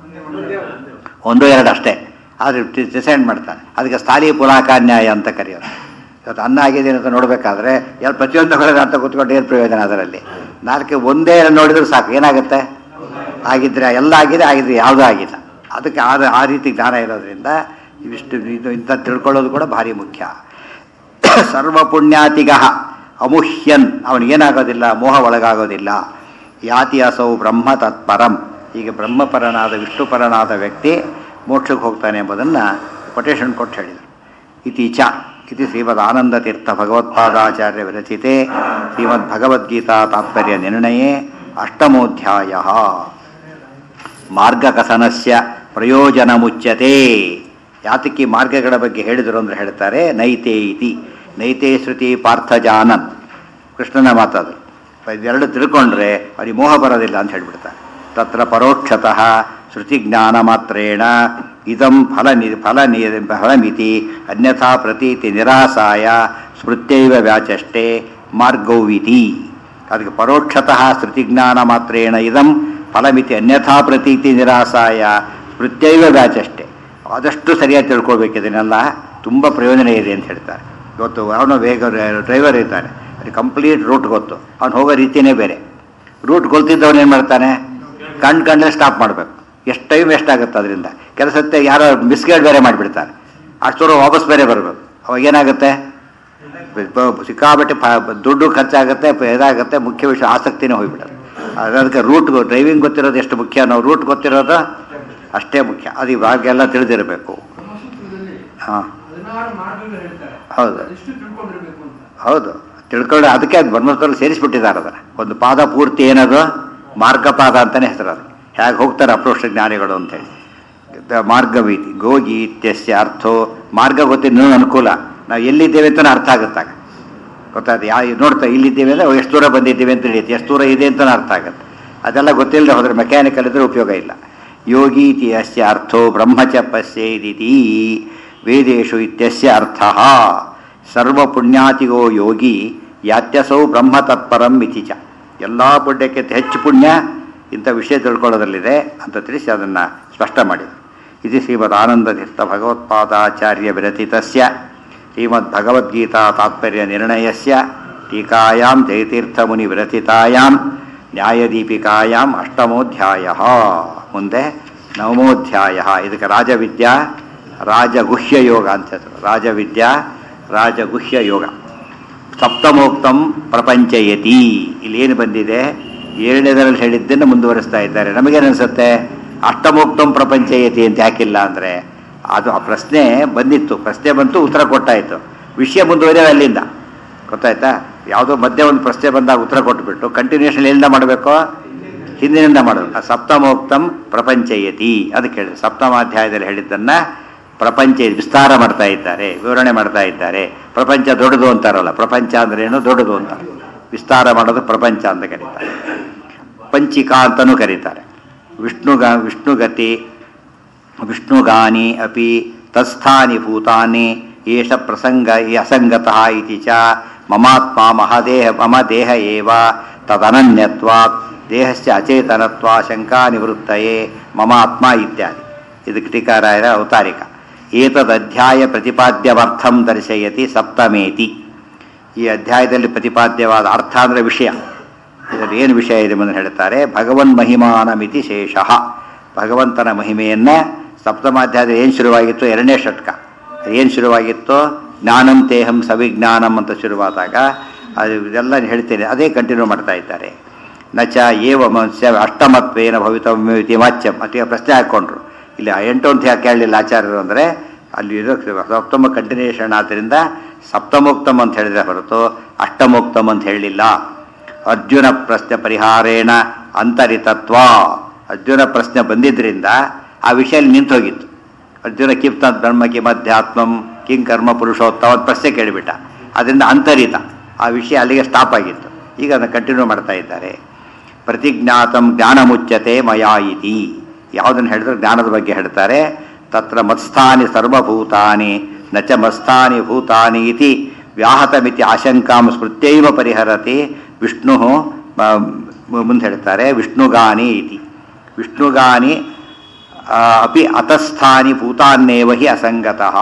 ಒಂದು ಎರಡು ಅಷ್ಟೇ ಆದರೆ ಡಿಸೈಡ್ ಮಾಡ್ತಾನೆ ಅದಕ್ಕೆ ಸ್ಥಾಲಿ ಪುಲಾಕ ನ್ಯಾಯ ಅಂತ ಕರೆಯೋದು ಇವತ್ತು ಅನ್ನ ಆಗಿದೆ ಅಂತ ನೋಡಬೇಕಾದ್ರೆ ಎಲ್ಲ ಪ್ರತಿಯೊಂದು ಹೊರಗೆ ಅಂತ ಕೂತ್ಕೊಂಡು ಏನು ಪ್ರಯೋಜನ ಅದರಲ್ಲಿ ನಾಲ್ಕು ಒಂದೇ ನೋಡಿದ್ರೆ ಸಾಕು ಏನಾಗುತ್ತೆ ಆಗಿದ್ರೆ ಎಲ್ಲ ಆಗಿದೆ ಆಗಿದ್ರೆ ಯಾವುದೂ ಆಗಿಲ್ಲ ಅದಕ್ಕೆ ಆದ ಆ ರೀತಿ ಜ್ಞಾನ ಇರೋದ್ರಿಂದ ಇವಿಷ್ಟು ಇದು ಇಂಥ ತಿಳ್ಕೊಳ್ಳೋದು ಕೂಡ ಭಾರಿ ಮುಖ್ಯ ಸರ್ವ ಪುಣ್ಯಾತಿಗ ಅಮುಹ್ಯನ್ ಅವನಿಗೇನಾಗೋದಿಲ್ಲ ಮೋಹ ಒಳಗಾಗೋದಿಲ್ಲ ಯಾತಿ ಅಸೌ ಬ್ರಹ್ಮ ತತ್ಪರಂ ಈಗ ಬ್ರಹ್ಮಪರನಾದ ವಿಷ್ಣುಪರನಾದ ವ್ಯಕ್ತಿ ಮೋಕ್ಷಕ್ಕೆ ಹೋಗ್ತಾನೆ ಎಂಬುದನ್ನು ಕೊಟೇಶನ್ ಕೊಟ್ಟು ಹೇಳಿದರು ಇತೀಚ ಇತಿ ಶ್ರೀಮದ್ ಆನಂದತೀರ್ಥ ಭಗವತ್ಪಾದಾಚಾರ್ಯ ವಿರಚಿತೆ ಶ್ರೀಮದ್ ಭಗವದ್ಗೀತಾ ತಾತ್ಪರ್ಯ ನಿರ್ಣಯೇ ಅಷ್ಟಮೋಧ್ಯಾಯ ಮಾರ್ಗಕಥನಸ್ಯ ಪ್ರಯೋಜನ ಮುಚ್ಯತೆ ಯಾತಕ್ಕೆ ಈ ಮಾರ್ಗಗಳ ಬಗ್ಗೆ ಹೇಳಿದರು ಅಂದ್ರೆ ಹೇಳ್ತಾರೆ ನೈತೆ ಇತಿ ನೈತೆ ಶ್ರುತಿ ಪಾರ್ಥಜಾನನ್ ಕೃಷ್ಣನ ಮಾತದು ಇದೆರಡು ತಿಳ್ಕೊಂಡ್ರೆ ಅವ್ರಿಗೆ ಮೋಹ ಬರೋದಿಲ್ಲ ಅಂತ ಹೇಳ್ಬಿಡ್ತಾರೆ ತತ್ರ ಪರೋಕ್ಷತಃ ಶ್ರುತಿ ಜ್ಞಾನ ಮಾತ್ರೇಣ ಇದಂ ಫಲ ನಿ ಫಲ ನಿ ಫಲಮಿತಿ ಅನ್ಯಥಾ ಪ್ರತೀತಿ ನಿರಾಸಾಯ ಸ್ಮೃತ್ಯೈವ ವ್ಯಾಚಷ್ಟೇ ಮಾರ್ಗೌವಿತಿ ಅದಕ್ಕೆ ಪರೋಕ್ಷತಃ ಶ್ರುತಿಜ್ಞಾನ ಮಾತ್ರೇಣ ಇದಂ ಫಲಮಿತಿ ಅನ್ಯಥಾ ಪ್ರತೀತಿ ನಿರಾಸಾಯ ಸ್ಮೃತ್ಯೈವ ವ್ಯಾಚಷ್ಟೇ ಆದಷ್ಟು ಸರಿಯಾಗಿ ತಿಳ್ಕೊಳ್ಬೇಕು ಇದನ್ನೆಲ್ಲ ತುಂಬ ಪ್ರಯೋಜನ ಇದೆ ಅಂತ ಹೇಳ್ತಾರೆ ಇವತ್ತು ಅವನು ವೇಗ ಡ್ರೈವರ್ ಇರ್ತಾನೆ ಅದು ಕಂಪ್ಲೀಟ್ ರೂಟ್ ಗೊತ್ತು ಅವ್ನು ಹೋಗೋ ರೀತಿಯೇ ಬೇರೆ ರೂಟ್ ಗೊತ್ತಿದ್ದವನು ಏನು ಮಾಡ್ತಾನೆ ಕಣ್ ಕಂಡ್ರೆ ಸ್ಟಾಪ್ ಮಾಡಬೇಕು ಎಷ್ಟು ಟೈಮ್ ವೇಸ್ಟ್ ಆಗುತ್ತೆ ಅದರಿಂದ ಕೆಲಸತ್ತೆ ಯಾರೋ ಮಿಸ್ಗೈಡ್ ಬೇರೆ ಮಾಡಿಬಿಡ್ತಾರೆ ಅಷ್ಟು ದೂರ ವಾಪಸ್ ಬೇರೆ ಬರಬೇಕು ಅವಾಗ ಏನಾಗುತ್ತೆ ಬ- ಸಿಕ್ಕಾಪಟ್ಟೆ ಪ- ದುಡ್ಡು ಖರ್ಚಾಗುತ್ತೆ ಪ- ಇದಾಗುತ್ತೆ ಮುಖ್ಯ ವಿಷಯ ಆಸಕ್ತಿನೇ ಹೋಗ್ಬಿಡೋದು ಅದಕ್ಕೆ ರೂಟ್ ಡ್ರೈವಿಂಗ್ ಗೊತ್ತಿರೋದು ಎಷ್ಟು ಮುಖ್ಯ ನಾವು ರೂಟ್ ಗೊತ್ತಿರೋದು ಅಷ್ಟೇ ಮುಖ್ಯ ಅದು ಇವಾಗೆಲ್ಲ ತಿಳಿದಿರಬೇಕು ಹಾಂ ಹದಿನಾರು ಮಾರ್ಗಗಳು ಹೇಳ್ತಾರೆ ಹೌದು. ಅದೆಷ್ಟು ತಿಳ್ಕೊಂಡಿರ್ಬೇಕು ಅಂತ ಹೌದು ತಿಳ್ಕೊಂಡು ಅದಕ್ಕೆ ಅದು ಬ್ರಹ್ಮಸ್ಥರಲ್ಲಿ ಸೇರಿಸ್ಬಿಟ್ಟಿದ್ದಾರೆ ಅದನ್ನು ಒಂದು ಪಾದ ಪೂರ್ತಿ ಏನದು ಮಾರ್ಗಪಾದ ಅಂತಲೇ ಹೆಸರು ಅದು ಹೇಗೆ ಹೋಗ್ತಾರೆ ಅಪ್ರೋಷ ಜ್ಞಾನಿಗಳು ಅಂತೇಳಿ ದ- ಮಾರ್ಗವೀತಿ ಗೋಗಿ ಇತ್ಯಸ್ಯ ಅರ್ಥೋ ಮಾರ್ಗ ಗೊತ್ತಿದ್ದು ಅನುಕೂಲ ನಾವು ಎಲ್ಲಿದ್ದೇವೆ ಅಂತ ಅರ್ಥ ಆಗುತ್ತಾಗ ಗೊತ್ತಾಯ್ತು ಯಾ ನೋಡ್ತಾ ಇಲ್ಲಿದ್ದೇವೆ ಅಂದರೆ ಎಷ್ಟು ದೂರ ಬಂದಿದ್ದೇವೆ ಅಂತ ತಿಳಿಯುತ್ತೆ ಎಷ್ಟು ದೂರ ಇದೆ ಅಂತ ಅರ್ಥ ಆಗುತ್ತೆ ಅದೆಲ್ಲ ಗೊತ್ತಿಲ್ಲದೆ ಹೋದ್ರೆ ಮೆಕ್ಯಾನಿಕಲ್ ಇದ್ರೆ ಉಪಯೋಗ ಇಲ್ಲ ಯೋಗೀತಿ ಅಸ್ಯ ಅರ್ಥೋ ಬ್ರಹ್ಮಚ ಪಶ್ಯೇದಿತಿ ವೇದೇಶು ಇತ್ಯಸ್ಯ ಅರ್ಥ ಸರ್ವ ಪುಣ್ಯಾತಿಗೋ ಯೋಗಿ ಯಾತ್ಯಸೌ ಬ್ರಹ್ಮ ತತ್ಪರಂ ಇತಿ ಚ ಎಲ್ಲ ಪುಣ್ಯಕ್ಕಿಂತ ಹೆಚ್ಚು ಪುಣ್ಯ ಇಂಥ ವಿಷಯ ತಿಳ್ಕೊಳ್ಳೋದ್ರಲ್ಲಿದೆ ಅಂತ ತಿಳಿಸಿ ಅದನ್ನು ಸ್ಪಷ್ಟ ಮಾಡಿದರು ಇದು ಶ್ರೀಮದ್ ಆನಂದತೀರ್ಥ ಭಗವತ್ಪಾದಾಚಾರ್ಯ ವಿರಚಿತಸ್ಯ ಶ್ರೀಮದ್ ಭಗವದ್ಗೀತಾ ತಾತ್ಪರ್ಯ ನಿರ್ಣಯಸ್ಯ ಟೀಕಾಯಾಂ ಜಯತೀರ್ಥಮುನಿ ವಿರಚಿತಾಯಾಂ ನ್ಯಾಯದೀಪಿಕಾಯಾಂ ಅಷ್ಟಮೋಧ್ಯಾಯ ಮುಂದೆ ನವಮೋಧ್ಯಾಯ ಇದಕ್ಕೆ ರಾಜವಿದ್ಯಾ ರಾಜಗುಹ್ಯ ಯೋಗ ಅಂತ ಹೆಸರು ರಾಜವಿದ್ಯಾ ರಾಜಗುಹ್ಯ ಯೋಗ ಸಪ್ತಮೋಕ್ತಂ ಪ್ರಪಂಚಯತಿ ಇಲ್ಲಿ ಏನು ಬಂದಿದೆ ಏಳನೇದರಲ್ಲಿ ಹೇಳಿದ್ದನ್ನು ಮುಂದುವರಿಸ್ತಾ ಇದ್ದಾರೆ ನಮಗೇನನ್ಸುತ್ತೆ ಅಷ್ಟಮೋಕ್ತಂ ಪ್ರಪಂಚಯತಿ ಅಂತ ಯಾಕಿಲ್ಲ ಅಂದರೆ ಅದು ಆ ಪ್ರಶ್ನೆ ಬಂದಿತ್ತು ಪ್ರಶ್ನೆ ಬಂತು ಉತ್ತರ ಕೊಟ್ಟಾಯಿತು ವಿಷಯ ಮುಂದುವರಿಯೋದು ಅಲ್ಲಿಂದ ಗೊತ್ತಾಯ್ತಾ ಯಾವುದೋ ಮಧ್ಯೆ ಒಂದು ಪ್ರಶ್ನೆ ಬಂದಾಗ ಉತ್ತರ ಕೊಟ್ಬಿಟ್ಟು ಕಂಟಿನ್ಯೂಷನ್ ಎಲ್ಲಿಂದ ಮಾಡಬೇಕು ಹಿಂದಿನಿಂದ ಮಾಡಬೇಕು ಆ ಸಪ್ತಮೋಕ್ತಂ ಪ್ರಪಂಚಯತಿ ಅದಕ್ಕೆ ಹೇಳಿದೆ ಸಪ್ತಮಾಧ್ಯಾಯದಲ್ಲಿ ಹೇಳಿದ್ದನ್ನು ಪ್ರಪಂಚ ವಿಸ್ತಾರ ಮಾಡ್ತಾ ಇದ್ದಾರೆ ವಿವರಣೆ ಮಾಡ್ತಾ ಇದ್ದಾರೆ ಪ್ರಪಂಚ ದೊಡ್ಡದು ಅಂತಾರಲ್ಲ ಪ್ರಪಂಚ ಅಂದ್ರೆ ಏನು ದೊಡ್ಡದು ಅಂತ ವಿಸ್ತಾರ ಮಾಡೋದು ಪ್ರಪಂಚ ಅಂತ ಕರೀತಾರೆ ಪಂಚಿಕಾ ಅಂತಲೂ ಕರೀತಾರೆ ವಿಷ್ಣುಗ ವಿಷ್ಣುಗತಿ ವಿಷ್ಣುಗಾನಿ ಅಪಿ ತತ್ಸ್ಥಾನಿ ಭೂತಾನಿ ಏಷ ಪ್ರಸಂಗ ಅಸಂಗತಃ ಇತಿ ಚ ಮಮಾತ್ಮ ಮಹದೇಹ ಮಮ ದೇಹ ಏವ ತದನನ್ಯತ್ವಾತ್ ದೇಹಸ್ಯ ಅಚೇತನತ್ವ ಶಂಕಾ ನಿವೃತ್ತಯೇ ಮಮಾತ್ಮ ಇತ್ಯಾದಿ ಇದಕ್ಕೆ ಟೀಕಾರಾಯರ ಅವತಾರಿಕ ಏತದಧ್ಯಾಯ ಪ್ರತಿಪಾದ್ಯವರ್ಥಂ ದರ್ಶಯತಿ ಸಪ್ತಮೇತಿ ಈ ಅಧ್ಯಾಯದಲ್ಲಿ ಪ್ರತಿಪಾದ್ಯವಾದ ಅರ್ಥ ಅಂದರೆ ವಿಷಯ ಇದರಲ್ಲಿ ಏನು ವಿಷಯ ಇದೆ ಎಂದು ಹೇಳ್ತಾರೆ ಭಗವನ್ ಮಹಿಮಾನ ಮಿತಿ ಶೇಷಃ ಭಗವಂತನ ಮಹಿಮೆಯನ್ನು ಸಪ್ತಮಾಧ್ಯಾಯದ ಏನು ಶುರುವಾಗಿತ್ತು ಎರಡನೇ ಷಟ್ಕ ಏನು ಶುರುವಾಗಿತ್ತು ಜ್ಞಾನಂ ತೇಹಂ ಸವಿಜ್ಞಾನಂ ಅಂತ ಶುರುವಾದಾಗ ಅದು ಇದೆಲ್ಲ ಹೇಳ್ತೇನೆ ಅದೇ ಕಂಟಿನ್ಯೂ ಮಾಡ್ತಾ ಇದ್ದಾರೆ ನಚ ಏವ ಮತ್ಸ್ಯ ಅಷ್ಟಮತ್ವೇನ ಭವಿತವ್ಯಮಿತಿ ವಾಚ್ಯಂ ಅತಿ ಪ್ರಶ್ನೆ ಹಾಕ್ಕೊಂಡ್ರು ಇಲ್ಲಿ ಆ ಎಂಟು ಅಂತ ಯಾಕೆ ಹೇಳಲಿಲ್ಲ ಆಚಾರ್ಯರು ಅಂದರೆ ಅಲ್ಲಿ ಇರೋ ಸಪ್ತಮ ಕಂಟಿನ್ಯೂಷನ್ ಆದ್ದರಿಂದ ಸಪ್ತಮೋಕ್ತಮ್ ಅಂತ ಹೇಳಿದ್ರೆ ಹೊರತು ಅಷ್ಟಮೋಕ್ತಮ್ ಅಂತ ಹೇಳಲಿಲ್ಲ ಅರ್ಜುನ ಪ್ರಶ್ನೆ ಪರಿಹಾರೇಣ ಅಂತರಿತತ್ವ ಅರ್ಜುನ ಪ್ರಶ್ನೆ ಬಂದಿದ್ದರಿಂದ ಆ ವಿಷಯ ಅಲ್ಲಿ ನಿಂತು ಹೋಗಿತ್ತು ಅರ್ಜುನ ಕಿಪ್ತ ಬ್ರಹ್ಮ ಕಿಮಧ್ಯಾತ್ಮಂ ಕಿಂ ಕರ್ಮ ಪುರುಷೋತ್ತಮ ಅಂತ ಪ್ರಶ್ನೆ ಕೇಳಿಬಿಟ್ಟ ಅದರಿಂದ ಅಂತರಿತ ಆ ವಿಷಯ ಅಲ್ಲಿಗೆ ಸ್ಟಾಪ್ ಆಗಿತ್ತು ಈಗ ಅದನ್ನು ಕಂಟಿನ್ಯೂ ಮಾಡ್ತಾ ಇದ್ದಾರೆ ಪ್ರತಿಜ್ಞಾತಂ ಜ್ಞಾನ ಮುಚ್ಚತೆ ಮಯಾ ಇತಿ ಯಾವುದನ್ನು ಹೇಳಿದ್ರೆ ಜ್ಞಾನದ ಬಗ್ಗೆ ಹೇಳ್ತಾರೆ ತತ್ರ ಮತ್ಸ್ಥಾನಿ ಸರ್ವಭೂತಾನಿ ನ ಚ ಮತ್ಸ್ಥಾನಿ ಭೂತಾನಿ ಇತಿ ವ್ಯಾಹತಮಿತಿ ಆಶಂಕಾಂ ಸ್ಮೃತ್ಯೈವ ಪರಿಹರತಿ ವಿಷ್ಣು ಮುಂದೆ ಹೇಳ್ತಾರೆ ವಿಷ್ಣುಗಾನಿ ಇತಿ ವಿಷ್ಣುಗಾನಿ ಆ, ಅಪಿ ಅತಸ್ಥಾನಿ ಭೂತಾನ್ನೇವ ಹಿ ಅಸಂಗತಃ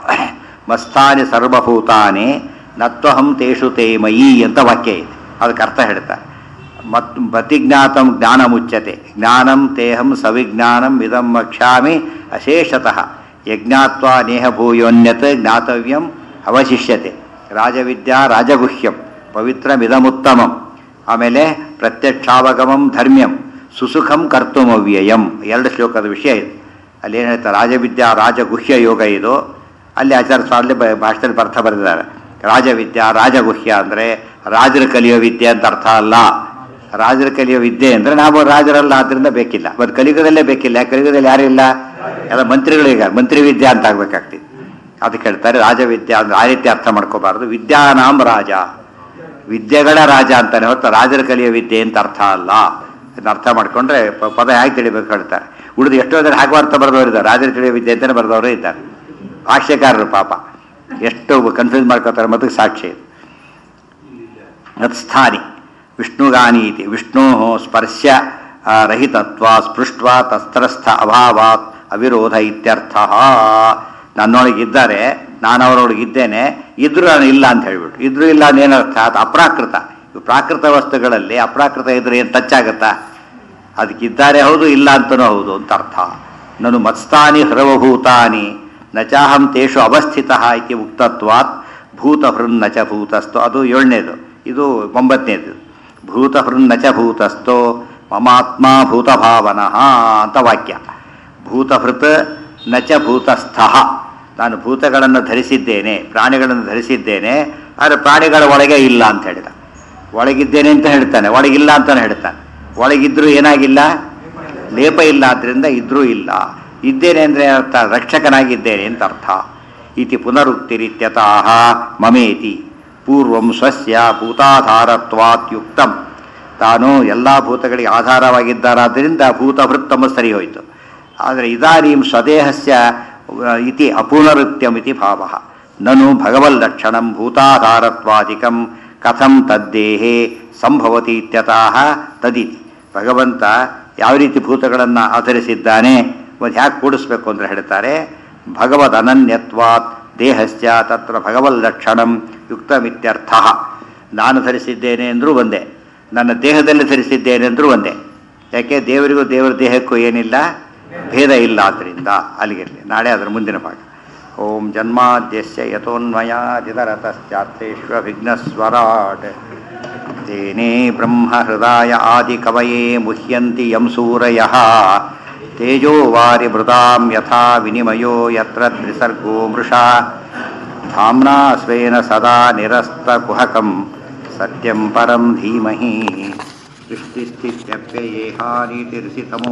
ಮಸ್ಥಾನಿ ಸರ್ವಭೂತಾನಿ ನತ್ವಹಂ ತೇಷು ತೇ ಮಯಿ ಅಂತ ವಾಕ್ಯ ಇದೆ ಅದಕ್ಕೆ ಅರ್ಥ ಹೇಳ್ತಾರೆ ಮತ್ ಪ್ರತಿಜ್ಞಾತಂ ಜ್ಞಾನ ಮುಚ್ಚತೆ ಜ್ಞಾನಂ ತೇಹಂ ಸವಿಜ್ಞಾನಂ ಇದಂ ವಕ್ಷ್ಯಾಮಿ ಅಶೇಷತಃ ಯಜ್ಞಾತ್ವಾ ನೇಹ ಭೂಯೋನ್ಯತ್ ಜ್ಞಾತವ್ಯಂ ಅವಶಿಷ್ಯತೆ ರಾಜವಿದ್ಯಾ ರಾಜಗುಹ್ಯಂ ಪವಿತ್ರಮಿದಮುತ್ತಮಂ ಆಮೇಲೆ ಪ್ರತ್ಯಕ್ಷಾವಗಮಂ ಧರ್ಮ್ಯಂ ಸುಸುಖಂ ಕರ್ತುಮವ್ಯಯಂ ಎರಡು ಶ್ಲೋಕದ ವಿಷಯ ಇದೆ ಅಲ್ಲಿ ಏನು ಹೇಳ್ತಾರೆ ರಾಜವಿದ್ಯಾ ರಾಜಗುಹ್ಯ ಯೋಗ ಇದು ಅಲ್ಲಿ ಆಚಾರ್ಯ ಸ್ವಾಮಿ ಭಾಷೆಯಲ್ಲಿ ಅರ್ಥ ಬರೆದಿದ್ದಾರೆ ರಾಜವಿದ್ಯಾ ರಾಜಗುಹ್ಯ ಅಂದರೆ ರಾಜರು ಕಲಿಯೋ ವಿದ್ಯೆ ಅಂತ ಅರ್ಥ ಅಲ್ಲ ರಾಜರು ಕಲಿಯೋ ವಿದ್ಯೆ ಅಂದರೆ ನಾವು ರಾಜರಲ್ಲ ಆದ್ದರಿಂದ ಬೇಕಿಲ್ಲ ಮತ್ತು ಕಲಿಯುಗದಲ್ಲೇ ಬೇಕಿಲ್ಲ ಯಾಕೆ ಕಲಿಯುಗದಲ್ಲಿ ಯಾರೂ ಇಲ್ಲ ಎಲ್ಲ ಮಂತ್ರಿಗಳಿಗೆ ಮಂತ್ರಿ ವಿದ್ಯೆ ಅಂತ ಆಗ್ಬೇಕಾಗ್ತಿದೆ ಅದಕ್ಕೆ ಹೇಳ್ತಾರೆ ರಾಜವಿದ್ಯಾ ಅಂದ್ರೆ ಆ ರೀತಿ ಅರ್ಥ ಮಾಡ್ಕೋಬಾರ್ದು ವಿದ್ಯಾನಾಂ ರಾಜ ವಿದ್ಯೆಗಳ ರಾಜ ಅಂತಾನೆ ಹೊರತು ರಾಜರ ಕಲಿಯೋ ವಿದ್ಯೆ ಅಂತ ಅರ್ಥ ಅಲ್ಲ ಇದನ್ನ ಅರ್ಥ ಮಾಡ್ಕೊಂಡ್ರೆ ಪ- ಪದ ಹೇಗೆ ತಿಳಿಬೇಕು ಹೇಳ್ತಾರೆ ಉಳಿದು ಎಷ್ಟೋ ಜನ ಹಾಗೆ ಅರ್ಥ ಬರೆದವರು ಇದ್ದಾರೆ ರಾಜರ ತಿಳಿಯೋ ವಿದ್ಯೆ ಅಂತಾನೆ ಬರೆದವರು ಇದ್ದಾರೆ ಭಾಷ್ಯಕಾರರು ಪಾಪ ಎಷ್ಟು ಕನ್ಫ್ಯೂಸ್ ಮಾಡ್ಕೋತಾರೆ ಮತ್ತು ಸಾಕ್ಷಿ ಇದು ತತ್ಸ್ಥಾನಿ ವಿಷ್ಣುಗಾನಿ ಇತಿ ವಿಷ್ಣೋ ಸ್ಪರ್ಶ ಆ, ರಹಿತತ್ವ ಸ್ಪೃಷ್ಟ ತಸ್ತ್ರಸ್ಥ ಅಭಾವಾತ್ ಅವಿರೋಧ ಇತ್ಯರ್ಥ ನನ್ನೊಳಗಿದ್ದಾರೆ ನಾನು ಅವರೊಳಗಿದ್ದೇನೆ ಇದ್ರೂ ನಾನು ಇಲ್ಲ ಅಂತ ಹೇಳ್ಬಿಟ್ಟು ಇದ್ರೂ ಇಲ್ಲ ಅಂತ ಏನರ್ಥ ಅದು ಅಪ್ರಾಕೃತ ಇವು ಪ್ರಾಕೃತ ವಸ್ತುಗಳಲ್ಲಿ ಅಪ್ರಾಕೃತ ಇದ್ರೆ ಏನು ಟಚ್ ಆಗುತ್ತಾ ಅದಕ್ಕಿದ್ದಾರೆ ಹೌದು ಇಲ್ಲ ಅಂತನೂ ಹೌದು ಅಂತ ಅರ್ಥ ನಾನು ಮತ್ಸ್ಥಾನಿ ಹೃವಭೂತಾನಿ ನಚಾಹಂ ತೇಷು ಅವಸ್ಥಿತ ಇತಿ ಉಕ್ತತ್ವಾತ್ ಭೂತಹೃನ್ ನಚ ಭೂತಸ್ಥೋ ಅದು ಏಳನೇದು ಇದು ಒಂಬತ್ತನೇದು ಭೂತಹೃನ್ ನಚ ಭೂತಸ್ಥೋ ಮಮಾತ್ಮ ಭೂತಭಾವನಃ ಅಂತ ವಾಕ್ಯ ಭೂತಹೃತ್ ನಚ ಭೂತಸ್ಥ ನಾನು ಭೂತಗಳನ್ನು ಧರಿಸಿದ್ದೇನೆ ಪ್ರಾಣಿಗಳನ್ನು ಧರಿಸಿದ್ದೇನೆ ಆದರೆ ಪ್ರಾಣಿಗಳ ಒಳಗೆ ಇಲ್ಲ ಅಂತ ಹೇಳಿದ ಒಳಗಿದ್ದೇನೆ ಅಂತ ಹೇಳ್ತಾನೆ ಒಳಗಿಲ್ಲ ಅಂತಾನೆ ಹೇಳ್ತಾನೆ ಒಳಗಿದ್ರೂ ಏನಾಗಿಲ್ಲ ಲೇಪ ಇಲ್ಲ ಆದ್ರಿಂದ ಇದ್ರೂ ಇಲ್ಲ ಇದ್ದೇನೆ ಅಂದರೆ ಅರ್ಥ ರಕ್ಷಕನಾಗಿದ್ದೇನೆ ಅಂತ ಅರ್ಥ ಇತಿ ಪುನರುಕ್ತಿರಿತ್ಯತಃ ಮಮೇತಿ ಪೂರ್ವಂ ಸ್ವಸ್ಯ ಭೂತಾಧಾರತ್ವಾತ್ ಯುಕ್ತಂ ತಾನು ಎಲ್ಲ ಭೂತಗಳಿಗೆ ಆಧಾರವಾಗಿದ್ದಾರಾದ್ದರಿಂದ ಭೂತಭೃತ್ತಮ ಸರಿ ಹೋಯಿತು ಆದರೆ ಇದಾನೀಂ ಸ್ವದೇಹಸ್ಯ ಅಹ್, ಇತಿ ಅಪುನರುಕ್ತ್ಯಮಿತಿ ಭಾವ ನನು ಭಗವಲ್ಲಕ್ಷಣಂ ಭೂತಾಧಾರತ್ವಾದಿಕಂ ಕಥಂ ತದ್ದೇಹೇ ಸಂಭವತಿ ಇತ್ಯತಃ ತದಿತಿ ಭಗವಂತ ಯಾವ ರೀತಿ ಭೂತಗಳನ್ನು ಆಧರಿಸಿದ್ದಾನೆ ಮತ್ತು ಹ್ಯಾಕೆ ಕೂಡಿಸ್ಬೇಕು ಅಂದರೆ ಹೇಳ್ತಾರೆ ಭಗವದ್ ಅನನ್ಯತ್ವಾತ್ ದೇಹಸ್ಯ ತತ್ರ ಭಗವಲ್ಲಕ್ಷಣಂ ಯುಕ್ತಮಿತ್ಯರ್ಥ ನಾನು ಧರಿಸಿದ್ದೇನೆ ಅಂದರೂ ಒಂದೇ ನನ್ನ ದೇಹದಲ್ಲಿ ಧರಿಸಿದ್ದೇನೆ ಅಂದರೂ ಒಂದೇ ಯಾಕೆ ದೇವರಿಗೂ ದೇವರ ದೇಹಕ್ಕೂ ಏನಿಲ್ಲ ಭೇದ ಇಲ್ಲ ಆದ್ದರಿಂದ ಅಲ್ಲಿಗಿರಲಿ ನಾಳೆ ಅದರ ಮುಂದಿನ ಭಾಗ ಓಂ ಜನ್ಮಾದ್ಯಸ್ಯ ಯಥೋನ್ಮಯಾದಿತರತಶ್ಚಾರ್ಥೇಷ್ವಿಘ್ನಸ್ವರಾಟ್ ತೇನೇ ಬ್ರಹ್ಮಹೃದಾಯ ಆದಿಕವಯೇ ಮುಹ್ಯಂತಿ ಯಂ ಸೂರಯಃ ತೇಜೋ ವಾರಿಮೃತಾಂ ಯಥಾ ವಿನಿಮಯೋ ಯತ್ರ ತ್ರಿಸರ್ಗೋ ಮೃಷಾ ಧಾಮ್ನಾ ಸ್ವೇನ ಸದಾ ನಿರಸ್ತಕುಹಕಂ ಸತ್ಯಂ ಪರಂ ಧೀಮಹಿ ಸೃಷ್ಟಿಸ್ಥಿತ್ಯಪ್ಯಯೇಹಾನಿತಿರ್ಸಿತಮೋ